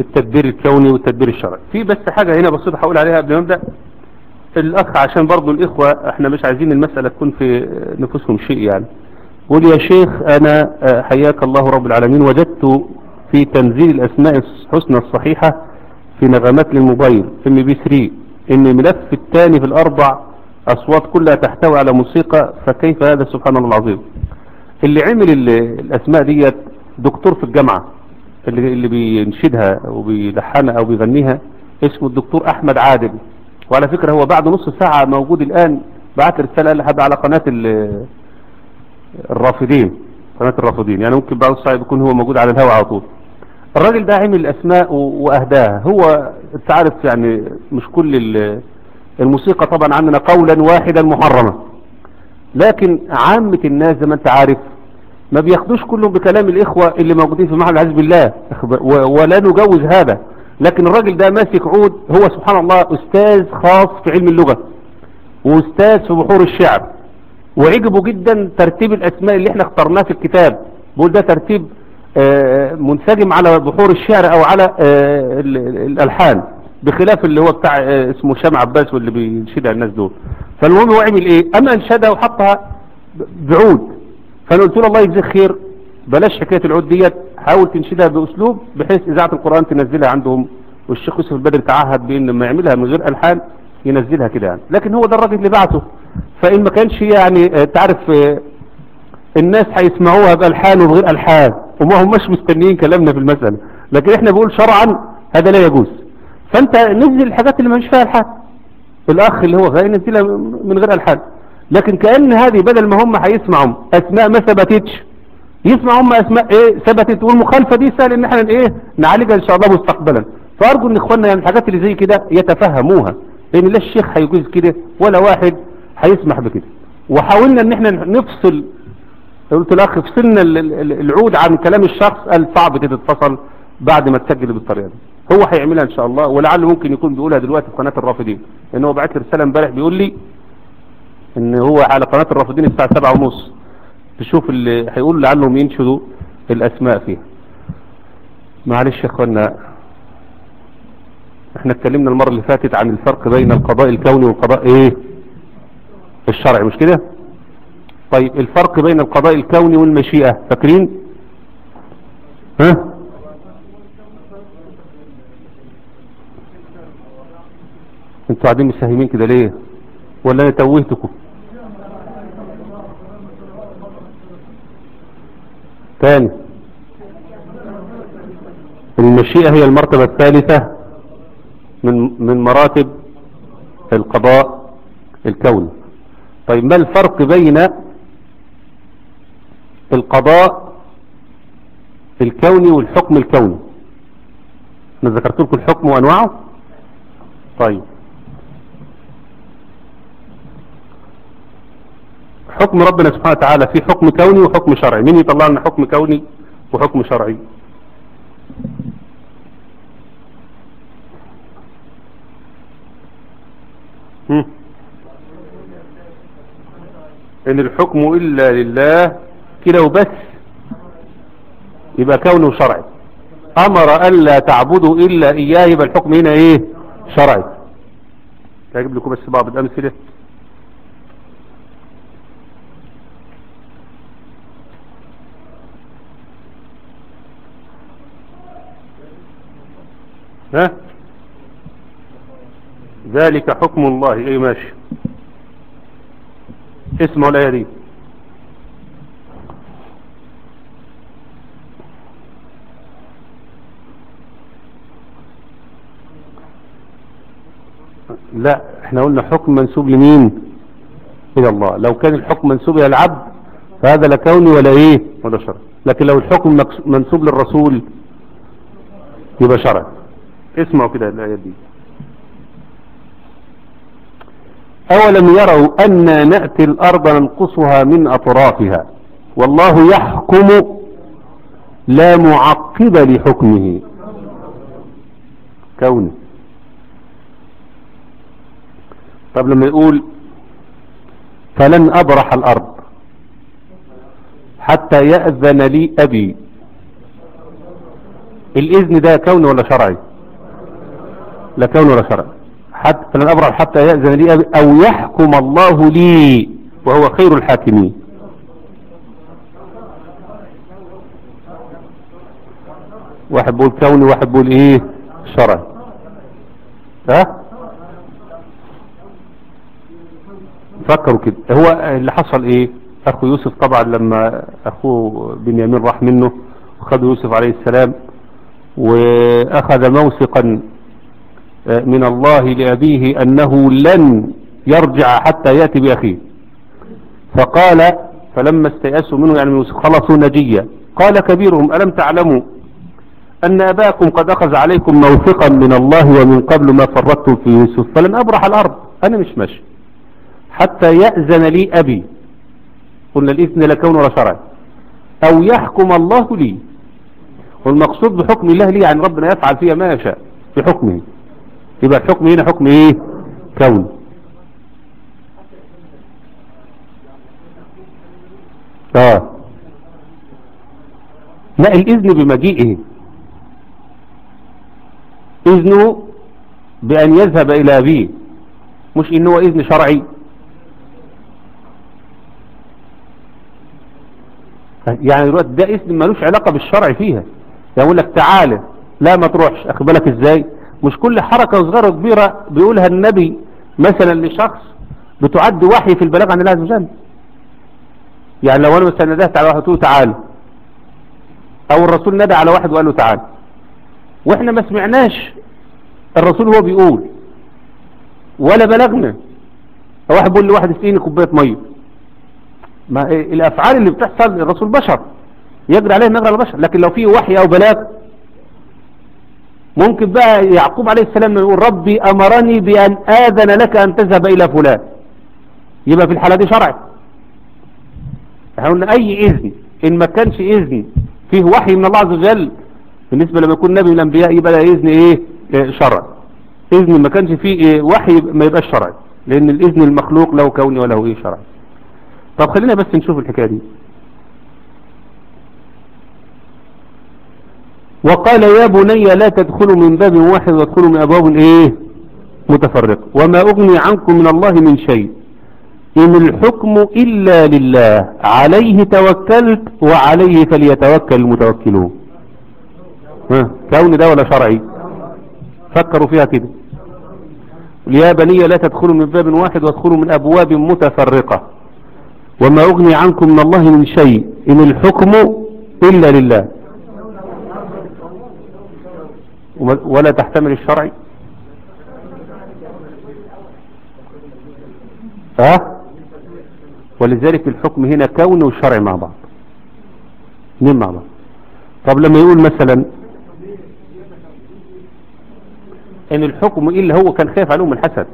التدبير الكوني والتدبير الشرعي في بس حاجة هنا بسيطة هقول عليها قبل ما ابدا الاخ عشان برضو الاخوة احنا مش عايزين المسألة تكون في نفوسهم شيء يعني قول يا شيخ انا حياك الله رب العالمين وجدت في تنزيل الاسماء الحسنى الصحيحة في نغمات للموبايل ام بي 3 ان الملف الثاني في الاربع اصوات كلها تحتوي على موسيقى فكيف هذا سبحان الله العظيم اللي عمل الاسماء ديت دكتور في الجامعة اللي, اللي بينشدها وبيلحنها او بيغنيها اسمه الدكتور احمد عادل وعلى فكرة هو بعد نص ساعة موجود الان بعت رسالة قال على قناة الرافضين قناة الرافضين يعني ممكن بعد نص ساعة يكون هو موجود على الهواء على طول الراجل ده عمل الاسماء واهداها هو انت عارف يعني مش كل الموسيقى طبعا عندنا قولا واحدا محرمة لكن عامة الناس زي ما انت عارف ما بياخدوش كلهم بكلام الاخوة اللي موجودين في معهد العزب بالله ولا نجوز هذا لكن الراجل ده ماسك عود هو سبحان الله استاذ خاص في علم اللغة واستاذ في بحور الشعر وعجبه جدا ترتيب الاسماء اللي احنا اخترناه في الكتاب بقول ده ترتيب منسجم على بحور الشعر او على الالحان بخلاف اللي هو بتاع اسمه شام عباس واللي بينشدها الناس دول فالمهم هو عمل ايه اما انشدها وحطها بعود فانا قلت له الله يجزيك خير بلاش حكاية العود ديت حاول تنشدها باسلوب بحيث اذاعة القرآن تنزلها عندهم والشيخ يوسف البدر تعهد بان لما يعملها من غير الحان ينزلها كده يعني لكن هو ده الراجل اللي بعته فان ما كانش يعني تعرف الناس هيسمعوها بالحان وبغير الحان وما هماش مستنيين كلامنا في المسألة لكن احنا بنقول شرعا هذا لا يجوز فانت نزل الحاجات اللي مش فيها الحان الاخ اللي هو غير ينزلها من غير الحان لكن كأن هذه بدل ما هم هيسمعوا اسماء ما ثبتتش يسمعوا هم اسماء ايه ثبتت والمخالفة دي سهل ان احنا ايه نعالجها ان شاء الله مستقبلا فارجو ان اخواننا يعني الحاجات اللي زي كده يتفهموها لان لا الشيخ هيجوز كده ولا واحد هيسمح بكده وحاولنا ان احنا نفصل قلت الاخ فصلنا العود عن كلام الشخص قال صعب كده تتفصل بعد ما تسجل بالطريقه دي هو هيعملها ان شاء الله ولعله ممكن يكون بيقولها دلوقتي في قناه الرافضين لان هو بعت لي رساله امبارح بيقول لي ان هو على قناه الرافضين الساعه سبعة ونص تشوف اللي هيقول لعلهم ينشدوا الاسماء فيها معلش يا اخوانا احنا اتكلمنا المره اللي فاتت عن الفرق بين القضاء الكوني والقضاء ايه الشرعي مش كده طيب الفرق بين القضاء الكوني والمشيئة فاكرين ها انتوا قاعدين مساهمين كده ليه ولا انا توهتكم تاني المشيئة هي المرتبة الثالثة من من مراتب القضاء الكوني طيب ما الفرق بين القضاء الكوني والحكم الكوني انا ذكرت لكم الحكم وانواعه طيب حكم ربنا سبحانه وتعالى في حكم كوني وحكم شرعي مين يطلع لنا حكم كوني وحكم شرعي هم. ان الحكم الا لله كده وبس يبقى كونه شرعي امر الا تعبدوا الا اياه يبقى الحكم هنا ايه شرعي هجيب لكم بس بعض الامثله ها ذلك حكم الله ايه ماشي اسمه الآية دي لا احنا قلنا حكم منسوب لمين الى الله لو كان الحكم منسوب الى العبد فهذا لا كوني ولا ايه ولا شرع لكن لو الحكم منسوب للرسول يبقى شرع اسمعوا كده الآية دي أولم يروا أن نأتي الأرض ننقصها من أطرافها والله يحكم لا معقب لحكمه كونه طب لما يقول فلن أبرح الأرض حتى يأذن لي أبي الإذن ده كوني ولا شرعي لا كوني ولا شرعي حتى فلن أبرح حتى يأذن لي أبي أو يحكم الله لي وهو خير الحاكمين واحد بيقول كوني واحد بيقول ايه شرعي ها فكروا كده هو اللي حصل ايه اخو يوسف طبعا لما اخوه بنيامين راح منه وخد يوسف عليه السلام واخذ موثقا من الله لأبيه أنه لن يرجع حتى يأتي بأخيه فقال فلما استيأسوا منه يعني يوسف خلصوا نجيا قال كبيرهم ألم تعلموا أن أباكم قد أخذ عليكم موثقا من الله ومن قبل ما فرطتم في يوسف فلن أبرح الأرض أنا مش ماشي حتى يأذن لي أبي قلنا الإذن لا كون ولا شرع أو يحكم الله لي والمقصود بحكم الله لي يعني ربنا يفعل فيها ما يشاء بحكمه يبقى الحكم هنا حكم ايه كون اه لا الاذن بمجيئه اذنه بان يذهب الى ابيه مش ان هو اذن شرعي يعني دلوقتي ده اذن ملوش علاقة بالشرع فيها يعني يقول لك تعالى لا ما تروحش اخد بالك ازاي مش كل حركة صغيرة كبيرة بيقولها النبي مثلا لشخص بتعد وحي في البلاغ عن الله عز وجل يعني لو انا مثلا ندهت على واحد تقول تعال او الرسول ندى على واحد وقال له تعال واحنا ما سمعناش الرسول هو بيقول ولا بلغنا واحد بيقول لواحد اسقيني كوبايه ميه ما إيه الافعال اللي بتحصل الرسول بشر يجري عليه نجرى البشر لكن لو في وحي او بلاغ ممكن بقى يعقوب عليه السلام يقول ربي أمرني بأن آذن لك أن تذهب إلى فلان يبقى في الحالة دي شرع احنا قلنا أي إذن إن ما كانش إذن فيه وحي من الله عز وجل بالنسبة لما يكون نبي من الأنبياء يبقى ده إذن إيه شرع إذن ما كانش فيه إيه وحي ما يبقاش شرع لأن الإذن المخلوق له كوني وله إيه شرع طب خلينا بس نشوف الحكاية دي وقال يا بني لا تدخلوا من باب واحد وادخلوا من أبواب ايه متفرقة وما أغني عنكم من الله من شيء إن الحكم إلا لله عليه توكلت وعليه فليتوكل المتوكلون ها كون ده ولا شرعي فكروا فيها كده يا بني لا تدخلوا من باب واحد وادخلوا من أبواب متفرقة وما أغني عنكم من الله من شيء إن الحكم إلا لله ولا تحتمل الشرعي ها أه؟ ولذلك الحكم هنا كون والشرع مع بعض اثنين مع بعض طب لما يقول مثلا ان الحكم الا هو كان خايف عليهم الحسد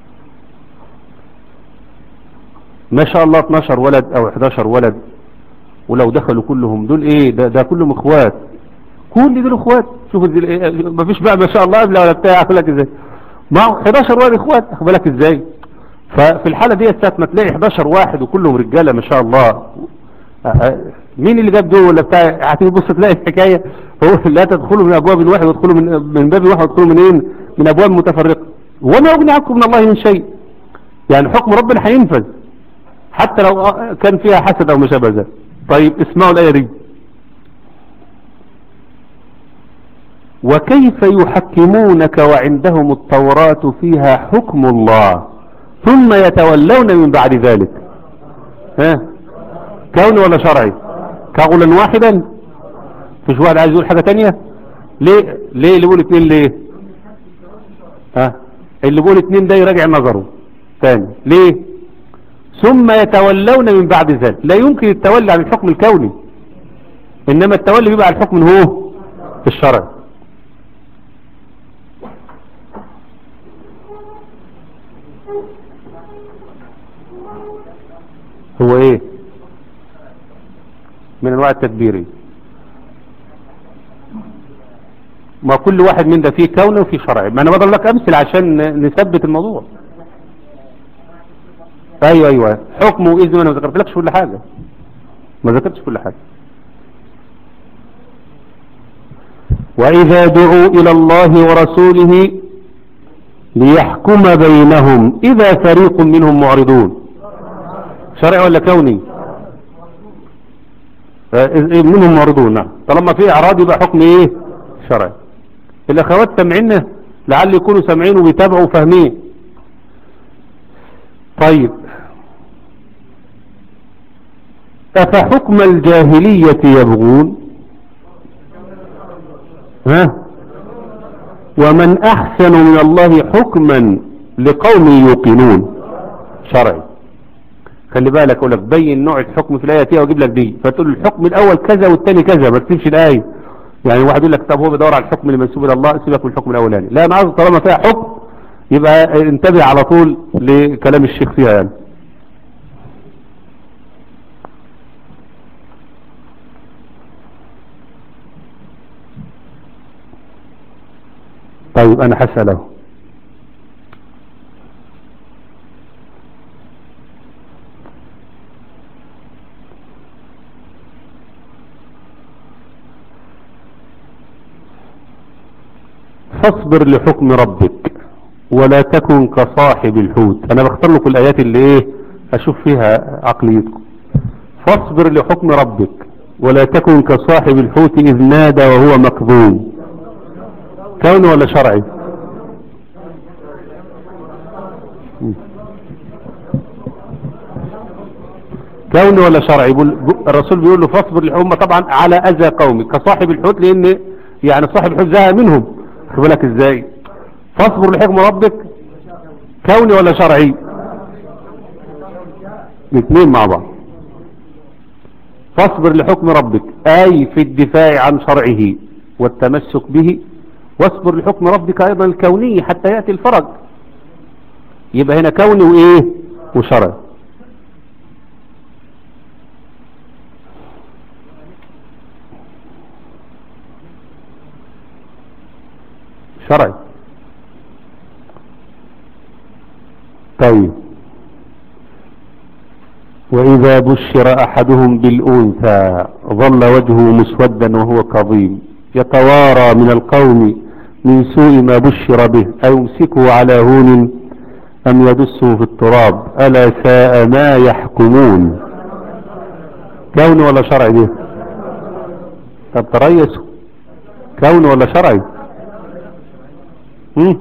ما شاء الله 12 ولد او 11 ولد ولو دخلوا كلهم دول ايه ده, ده كلهم اخوات كل دول اخوات شوف ما فيش بقى ما شاء الله قبل ولا بتاع اقول لك ازاي ما 11 واحد اخوات اخد بالك ازاي ففي الحالة دي ساعة ما تلاقي 11 واحد وكلهم رجالة ما شاء الله مين اللي جاب دول ولا بتاع هتبص تلاقي الحكاية هو لا تدخلوا من ابواب واحد وادخلوا من من باب واحد وادخلوا منين من ابواب متفرقة وما يغني عنكم من الله من شيء يعني حكم ربنا هينفذ حتى لو كان فيها حسد او ما شابه ذلك طيب اسمعوا الايه دي وكيف يحكمونك وعندهم التوراة فيها حكم الله ثم يتولون من بعد ذلك ها كون ولا شرعي كغلا واحدا مش واحد عايز يقول حاجة تانية ليه ليه اللي بيقول اتنين ليه ها اللي بيقول اتنين ده يراجع نظره تاني ليه ثم يتولون من بعد ذلك لا يمكن التولي عن الحكم الكوني انما التولي بيبقى على الحكم هو الشرعي هو ايه من انواع التدبيري ما كل واحد من ده فيه كوني وفيه شرعي ما انا بضرب لك امثله عشان نثبت الموضوع ايوه ايوه حكمه اذن انا ما ذكرتلكش كل حاجه ما ذكرتش كل حاجه وإذا دعوا إلى الله ورسوله ليحكم بينهم إذا فريق منهم معرضون شرعي ولا كوني منهم معرضون نعم طالما في اعراض يبقى حكم ايه شرعي الاخوات سامعين لعل يكونوا سامعين وبيتابعوا وفاهمين طيب أفحكم الجاهلية يبغون ها ومن أحسن من الله حكما لقوم يوقنون شرعي خلي بالك اقول لك بين نوع الحكم في الايه دي واجيب لك دي فتقول الحكم الاول كذا والثاني كذا ما تكتبش الايه يعني واحد يقول لك طب هو بيدور على الحكم المنسوب الى الله سيبك من الحكم الاولاني لا انا عايز طالما فيها حكم يبقى انتبه على طول لكلام الشيخ فيها يعني طيب انا هسأله فاصبر لحكم ربك ولا تكن كصاحب الحوت انا بختار لكم الايات اللي ايه اشوف فيها عقليتكم فاصبر لحكم ربك ولا تكن كصاحب الحوت اذ نادى وهو مكظوم كون ولا شرعي كون ولا شرعي بيقول- الرسول بيقول له فاصبر لحكم طبعا على اذى قومك كصاحب الحوت لان يعني صاحب الحوت زهق منهم خد بالك ازاي فاصبر لحكم ربك كوني ولا شرعي الاثنين مع بعض فاصبر لحكم ربك اي في الدفاع عن شرعه والتمسك به واصبر لحكم ربك ايضا الكوني حتى يأتي الفرج يبقى هنا كوني وايه وشرعي شرعي طيب وإذا بشر أحدهم بالأنثى ظل وجهه مسودا وهو كظيم يتوارى من القوم من سوء ما بشر به أيمسكه على هون أم يدسه في التراب ألا ساء ما يحكمون كون ولا شرعي ده طب تريسوا كون ولا شرعي هم؟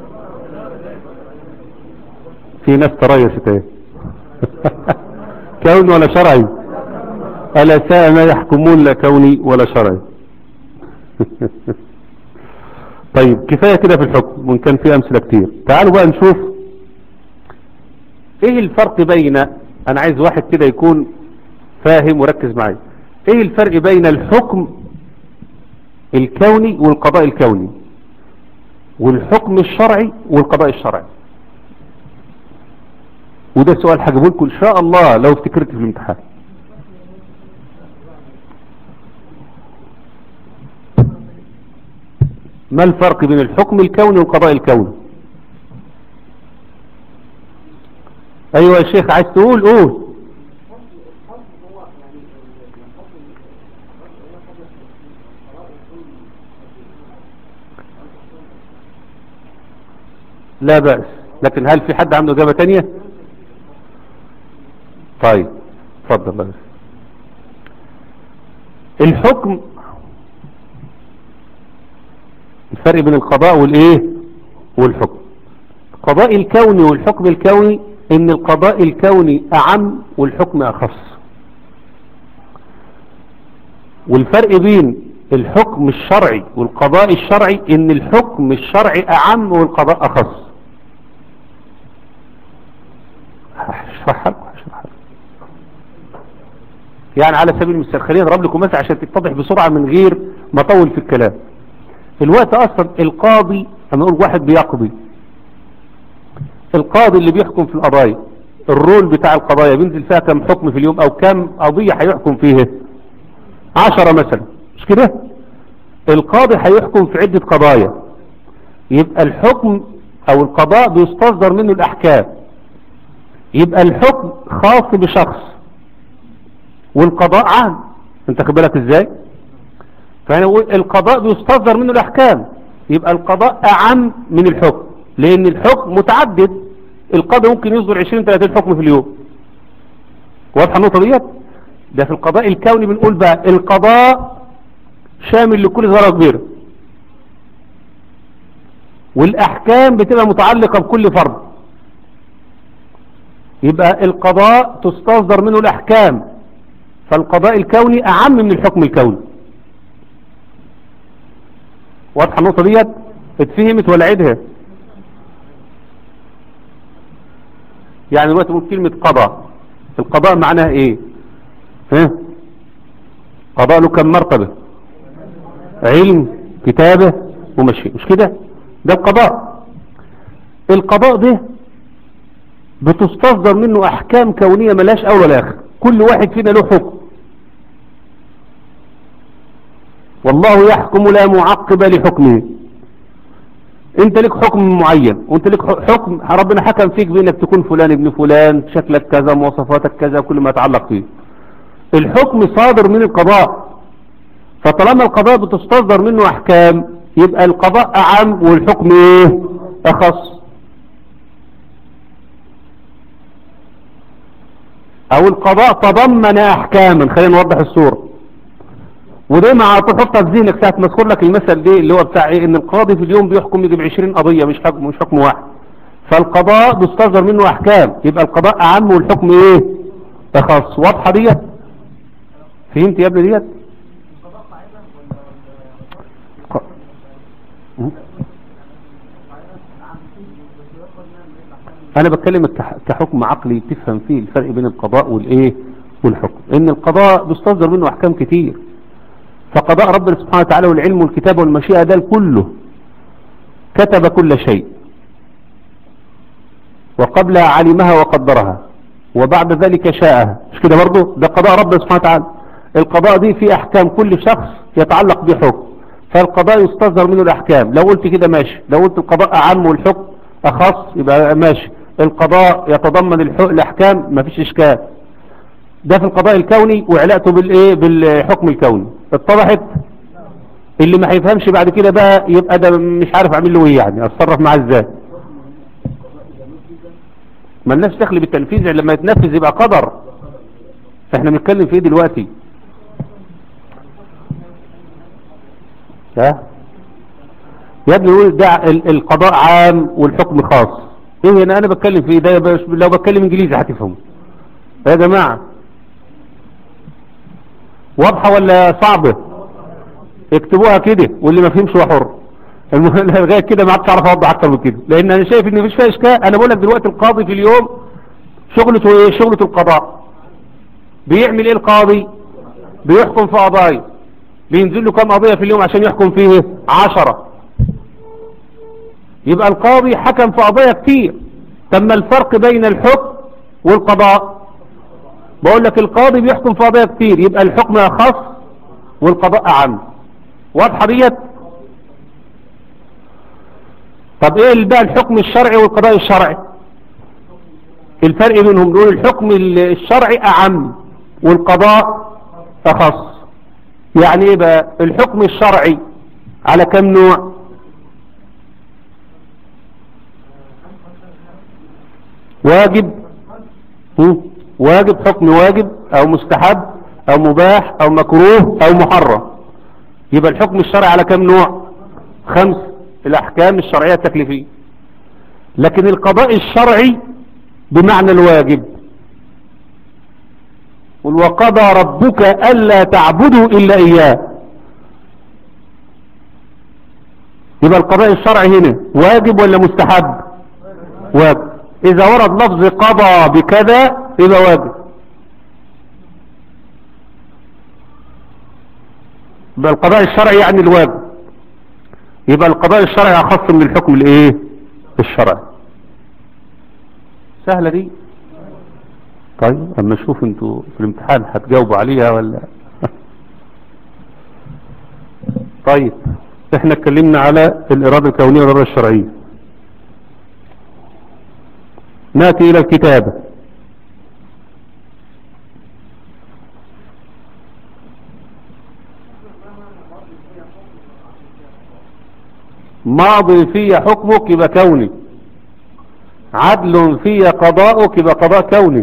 في ناس تريست ايه كون ولا شرعي ألا ساء ما يحكمون لا كوني ولا شرعي طيب كفاية كده في الحكم وإن كان في أمثلة كتير تعالوا بقى نشوف ايه الفرق بين انا عايز واحد كده يكون فاهم وركز معايا ايه الفرق بين الحكم الكوني والقضاء الكوني والحكم الشرعي والقضاء الشرعي وده سؤال هجيبه لكم ان شاء الله لو افتكرت في الامتحان ما الفرق بين الحكم الكوني والقضاء الكوني ايوه يا شيخ عايز تقول قول لا بأس لكن هل في حد عنده إجابة تانية طيب اتفضل بس الحكم الفرق بين القضاء والايه والحكم القضاء الكوني والحكم الكوني ان القضاء الكوني اعم والحكم اخص والفرق بين الحكم الشرعي والقضاء الشرعي ان الحكم الشرعي اعم والقضاء اخص هشرحها لكم هشرحها لكم. يعني على سبيل المثال خلينا نضرب لكم مثل عشان تتضح بسرعة من غير ما اطول في الكلام الوقت اصلا القاضي انا اقول واحد بيقضي القاضي اللي بيحكم في القضايا الرول بتاع القضايا بينزل فيها كم حكم في اليوم او كم قضية هيحكم فيها عشرة مثلا مش كده القاضي هيحكم في عدة قضايا يبقى الحكم او القضاء بيستصدر منه الاحكام يبقى الحكم خاص بشخص والقضاء عام انت خد بالك ازاي فأنا بقول القضاء بيستصدر منه الأحكام يبقى القضاء أعم من الحكم لأن الحكم متعدد القاضي ممكن يصدر 20 30 حكم في اليوم واضحة النقطة ديت ده في القضاء الكوني بنقول بقى القضاء شامل لكل ذرة كبيرة والأحكام بتبقى متعلقة بكل فرد يبقى القضاء تستصدر منه الأحكام فالقضاء الكوني أعم من الحكم الكوني واضحة النقطة ديت اتفهمت ولا عيدها يعني دلوقتي ممكن كلمة قضاء القضاء معناها ايه ها قضاء له كم مرتبة علم كتابة ومشي مش كده ده القضاء القضاء ده بتستصدر منه احكام كونية ملاش اول ولا اخر كل واحد فينا له حكم والله يحكم لا معقب لحكمه انت لك حكم معين وانت لك حكم ربنا حكم فيك بانك تكون فلان ابن فلان شكلك كذا مواصفاتك كذا كل ما يتعلق فيه الحكم صادر من القضاء فطالما القضاء بتستصدر منه احكام يبقى القضاء اعم والحكم ايه اخص او القضاء تضمن احكاما خلينا نوضح الصورة وده مع تحطها في ذهنك ساعة ما اذكر لك المثل ده اللي هو بتاع ايه ان القاضي في اليوم بيحكم يجي ب 20 قضية مش حكم مش حكم واحد فالقضاء بيستصدر منه احكام يبقى القضاء اعم والحكم ايه اخص واضحة ديت فهمت يا ابني ديت ق- م? انا بكلمك كح- كحكم عقلي تفهم فيه الفرق بين القضاء والايه والحكم ان القضاء بيستصدر منه احكام كتير فقضاء ربنا سبحانه وتعالى والعلم والكتاب والمشيئة ده كله كتب كل شيء وقبلها علمها وقدرها وبعد ذلك شاءها مش كده برضه ده قضاء ربنا سبحانه وتعالى القضاء دي في احكام كل شخص يتعلق بحكم فالقضاء يستصدر منه الاحكام لو قلت كده ماشي لو قلت القضاء اعم والحكم اخص يبقى ماشي القضاء يتضمن الح- الاحكام مفيش اشكال ده في القضاء الكوني وعلاقته بالايه بالحكم الكوني اتضحت اللي ما هيفهمش بعد كده بقى يبقى ده مش عارف اعمل له ايه يعني اتصرف معاه ازاي ما الناس داخل بالتنفيذ يعني لما يتنفذ يبقى قدر احنا بنتكلم في ايه دلوقتي ها يا ابني يقول ده ال- القضاء عام والحكم خاص ايه هنا انا بتكلم في ايه ده يبقى- لو بتكلم انجليزي هتفهمه يا جماعة واضحة ولا صعبة اكتبوها كده واللي ما فهمش هو حر المهم لغايه كده ما عادش اعرف اوضح اكتر من كده لان انا شايف ان مفيش فيها اشكال انا بقول لك دلوقتي القاضي في اليوم شغلته ايه شغلة القضاء بيعمل ايه القاضي بيحكم في قضايا بينزل له كم قضية في اليوم عشان يحكم فيه عشرة يبقى القاضي حكم في قضايا كتير تم الفرق بين الحكم والقضاء بقول لك القاضي بيحكم في قضايا كتير يبقى الحكم اخص والقضاء اعم واضحه ديت طب ايه بقى الحكم الشرعي والقضاء الشرعي الفرق بينهم دول الحكم الشرعي اعم والقضاء اخص يعني ايه بقى الحكم الشرعي على كم نوع واجب هم؟ واجب حكم واجب او مستحب او مباح او مكروه او محرم يبقى الحكم الشرعي على كم نوع خمس الاحكام الشرعية التكليفية لكن القضاء الشرعي بمعنى الواجب قل وقضى ربك ألا تعبدوا إلا إياه يبقى القضاء الشرعي هنا واجب ولا مستحب واجب إذا ورد لفظ قضى بكذا يبقى واجب يبقى القضاء الشرعي يعني الواجب يبقى القضاء الشرعي أخص من الحكم الايه الشرعي سهلة دي طيب اما نشوف انتوا في الامتحان هتجاوبوا عليها ولا طيب احنا اتكلمنا على الإرادة الكونية والإرادة الشرعية نأتي إلى الكتابة ماض في حكمك يبقى كوني عدل في قضاؤك يبقى قضاء كوني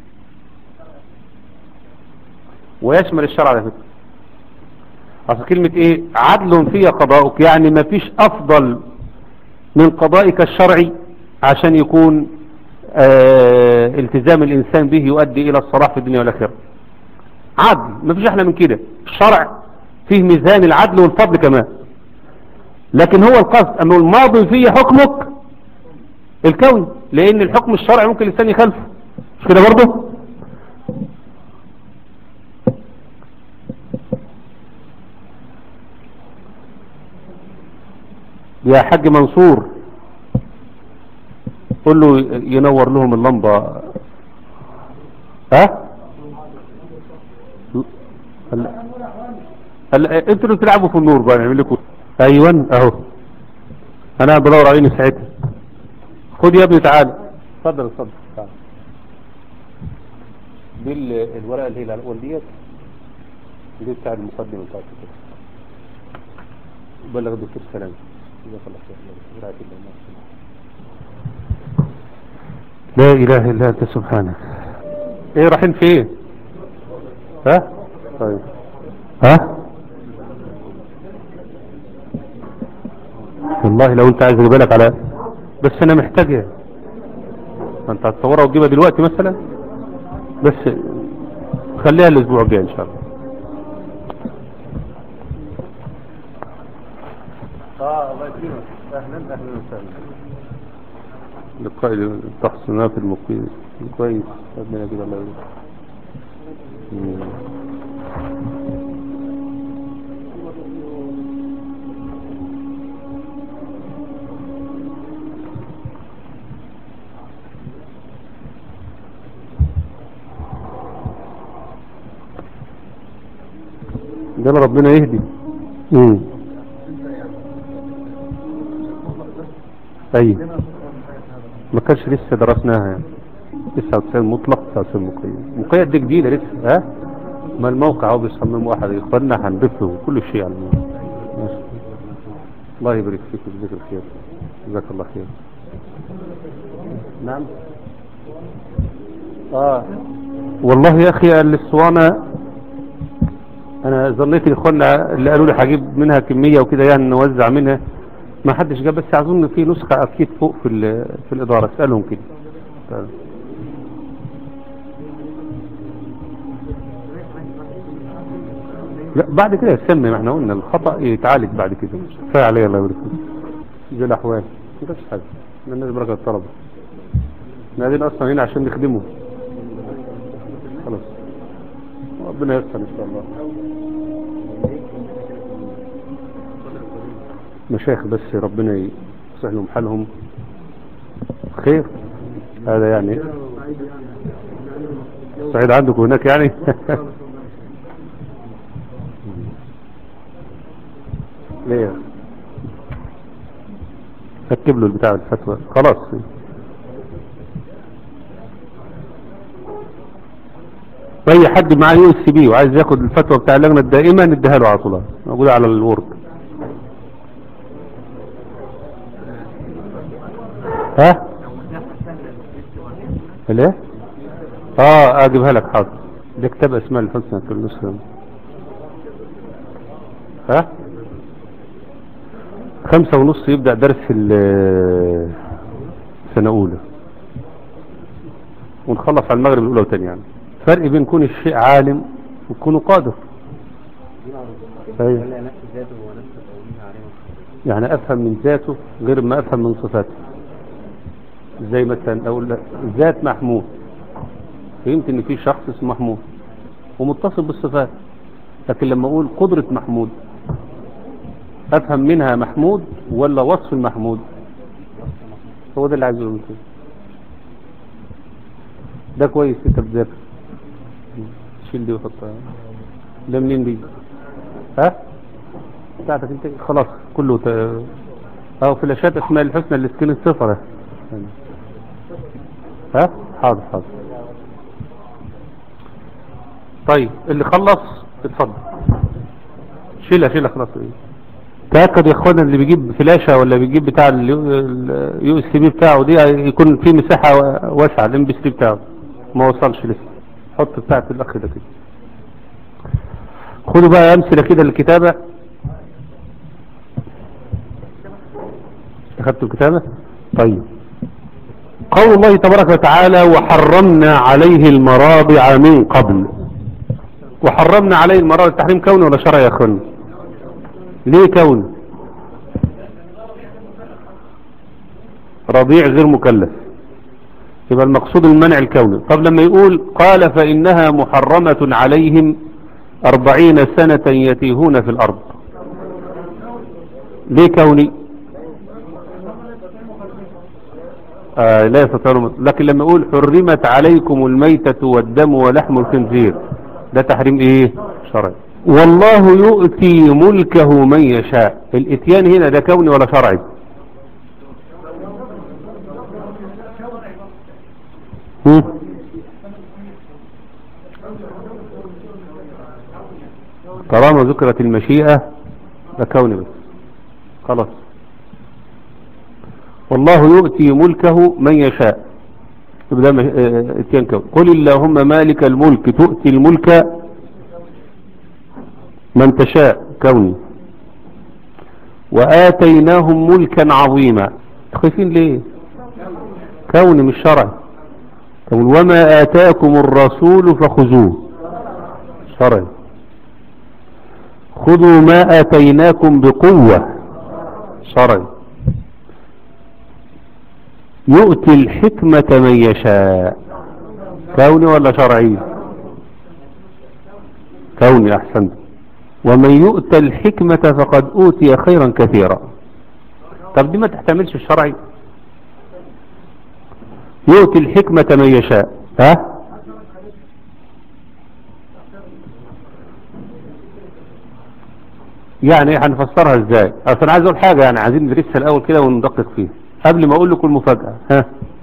ويشمل الشرع على فكرة اصل كلمة ايه عدل في قضاؤك يعني ما فيش افضل من قضائك الشرعي عشان يكون آه التزام الانسان به يؤدي الى الصلاح في الدنيا والاخره عدل ما فيش احلى من كده الشرع فيه ميزان العدل والفضل كمان لكن هو القصد انه الماضي فيه حكمك الكون لان الحكم الشرعي ممكن الانسان يخالفه مش كده برضه يا حاج منصور قول له ينور لهم اللمبة ها هلا هلا انتوا اللي بتلعبوا في النور بقى نعمل لكم ايوه اهو انا بدور عليه ساعتها خد يا ابني تعالى اتفضل اتفضل تعال دي ال- الورقه اللي هي الاول ديت دي بتاع المقدمه بتاعته كده بلغ الدكتور سلام جزاك الله خير رعاية الله لا اله الا انت سبحانك ايه رايحين فين ها طيب ها والله لو انت عايز بالك على بس انا محتاجها ما انت هتصورها وتجيبها دلوقتي مثلا بس خليها الاسبوع الجاي ان شاء الله اه الله يكرمك اهلا اهلا وسهلا لقاء تحصينات المقيم كويس ربنا كده الله يرضى مم. ده ربنا يهدي امم ايوه ما كانش لسه درسناها يعني 99 مطلق 99 مقيد مقيد دي جديده لسه ها ما الموقع هو بيصمم واحد يختارنا هنضيف له كل شيء على الموقع ماشي. الله يبارك فيك ويجزيك الخير جزاك الله خير نعم اه والله يا اخي الاسطوانه انا ظنيت اخواننا اللي قالوا لي هجيب منها كميه وكده يعني نوزع منها ما حدش جاب بس اظن في نسخه اكيد فوق في ال- في الاداره اسالهم كده طيب. لا بعد كده يسمي ما احنا قلنا الخطا يتعالج بعد كده كفايه عليا الله يبارك فيك دي الاحوال ما فيش حاجه من الناس بركه الطلبه احنا قاعدين اصلا هنا عشان نخدمه خلاص ربنا ييسر ان شاء الله مشايخ بس ربنا يصلح لهم حالهم خير هذا يعني سعيد عندكم هناك يعني ليه ركب له البتاع الفتوى خلاص اي حد معاه يو اس بي وعايز ياخد الفتوى بتاع اللجنه الدائمه نديها له على طول موجوده على الوورد ها ليه اه اجيبها لك حاضر ده كتاب اسماء الحسنى في النسخه ها خمسة ونص يبدأ درس ال- سنة أولى ونخلص على المغرب الأولى وتاني يعني فرق بين كون الشيء عالم وكونه قادر أيوة. ولا نفس ذاته ونفس قوله عليه يعني أفهم من ذاته غير ما أفهم من صفاته زي مثلا أقول لك ذات محمود فهمت إن في شخص اسمه محمود ومتصل بالصفات لكن لما أقول قدرة محمود أفهم منها محمود ولا وصف المحمود هو ده اللي عايز أقوله كده. ده كويس انت بتذاكر شيل دي وحطها ده منين دي ها بتاعتك انت خلاص كله ت... اه فلاشات اسماء الحسنى اللي سكين الصفر اهي. ها حاضر حاضر طيب اللي خلص اتفضل شيلها شيلها خلاص ايه تأكد يا اخوانا اللي بيجيب فلاشة ولا بيجيب بتاع اليو اس بي بتاعه دي يكون في مساحة واسعة الام بي 3 بتاعه ما وصلش لسه حط بتاعت الاخ ده كده خدوا بقى امثلة كده للكتابة اخدتوا الكتابة طيب قول الله تبارك وتعالى وحرمنا عليه المراضع من قبل وحرمنا عليه المراضع التحريم كوني ولا شرعي يا اخوانا ليه كوني رضيع غير مكلف يبقى المقصود المنع الكوني طب لما يقول قال فإنها محرمة عليهم أربعين سنة يتيهون في الأرض ليه كوني آه لا يستطيعون لكن لما يقول حرمت عليكم الميتة والدم ولحم الخنزير ده تحريم ايه شرعي والله يؤتي ملكه من يشاء الاتيان هنا ده كوني ولا شرعي هم؟ طالما ذكرت المشيئة ده كوني بس خلاص والله يؤتي ملكه من يشاء يبقى ده اتيان كون قل اللهم مالك الملك تؤتي الملك من تشاء كوني وآتيناهم ملكا عظيما خايفين ليه كوني مش شرعي وما آتاكم الرسول فخذوه شرعي خذوا ما آتيناكم بقوة شرعي يؤتي الحكمة من يشاء كوني ولا شرعي كوني أحسنت ومن يؤت الحكمة فقد أوتي خيرا كثيرا طب دي ما تحتملش الشرعي يؤتي الحكمة من يشاء ها يعني هنفسرها ازاي اصل انا عايز اقول حاجة يعني عايزين ندرسها الاول كده وندقق فيها قبل ما اقول لكم المفاجأة ها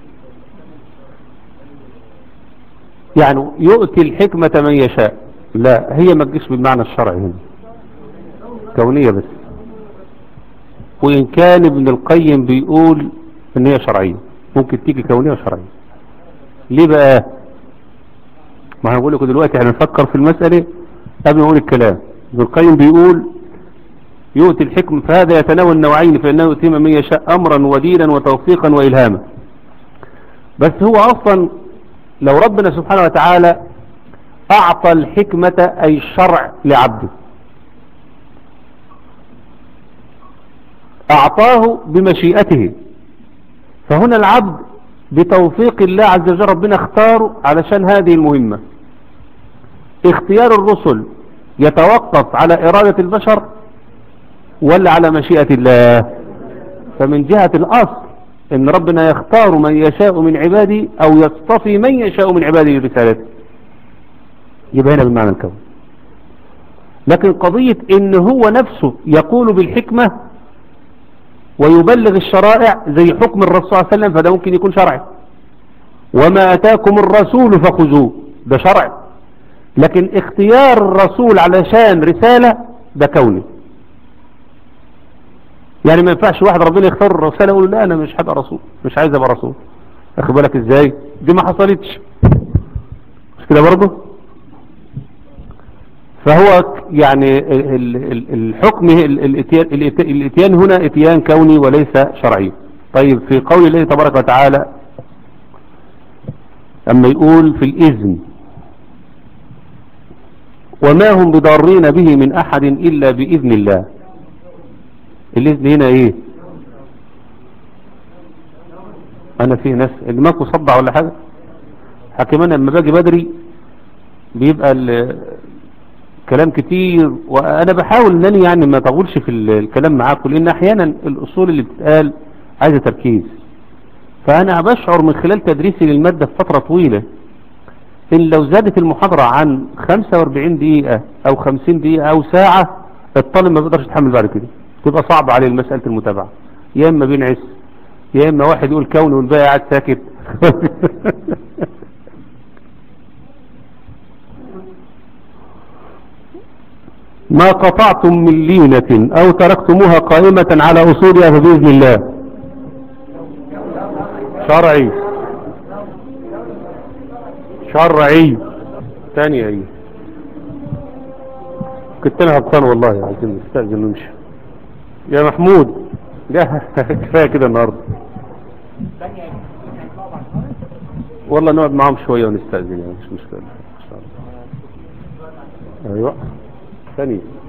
يعني يؤتي الحكمة من يشاء لا هي ما تجيش بالمعنى الشرعي هنا كونية بس وإن كان ابن القيم بيقول ان هي شرعية ممكن تيجي كونية وشرعية ليه بقى ما هنقول لكم دلوقتي هنفكر في المسألة قبل ما نقول الكلام ابن القيم بيقول يؤتي الحكم فهذا يتناول نوعين فإنه يؤتي من يشاء أمرا ودينا وتوفيقا وإلهاما بس هو أصلا لو ربنا سبحانه وتعالى أعطى الحكمة أي الشرع لعبده أعطاه بمشيئته فهنا العبد بتوفيق الله عز وجل ربنا اختاره علشان هذه المهمة اختيار الرسل يتوقف على إرادة البشر ولا على مشيئة الله فمن جهة الأصل ان ربنا يختار من يشاء من عباده او يصطفي من يشاء من عباده لرسالته يبقى هنا بالمعنى الكون لكن قضية ان هو نفسه يقول بالحكمة ويبلغ الشرائع زي حكم الرسول صلى الله عليه وسلم فده ممكن يكون شرعي وما اتاكم الرسول فخذوه ده شرعي لكن اختيار الرسول علشان رسالة ده كوني يعني ما ينفعش واحد ربنا يختار الرسالة يقول لا انا مش هبقى رسول مش عايز ابقى رسول اخد بالك ازاي دي ما حصلتش مش كده برضه فهو يعني الحكم الاتيان هنا اتيان كوني وليس شرعي طيب في قول الله تبارك وتعالى اما يقول في الاذن وما هم بضارين به من احد الا باذن الله الاذن هنا ايه انا فيه ناس دماغه صدع ولا حاجة حكمان لما باجي بدري بيبقى كلام كتير وانا بحاول انني يعني ما اطولش في الكلام معاكم لان احيانا الاصول اللي بتتقال عايزة تركيز فانا بشعر من خلال تدريسي للمادة في فترة طويلة ان لو زادت المحاضرة عن 45 دقيقة او 50 دقيقة او ساعة الطالب ما بيقدرش يتحمل بعد كده تبقى صعب عليه مسألة المتابعة يا اما بينعس يا اما واحد يقول كون والباقي قاعد ساكت ما قطعتم من لينة او تركتموها قائمة على اصولها فبإذن الله شرعي شرعي ثانية ايه كنت انا هبطان والله عايزين نستأذن ونمشي يا محمود لا كفاية كده النهاردة والله نقعد معاهم شوية ونستأذن يعني مش مشكلة إن شاء الله. ايوه ثانية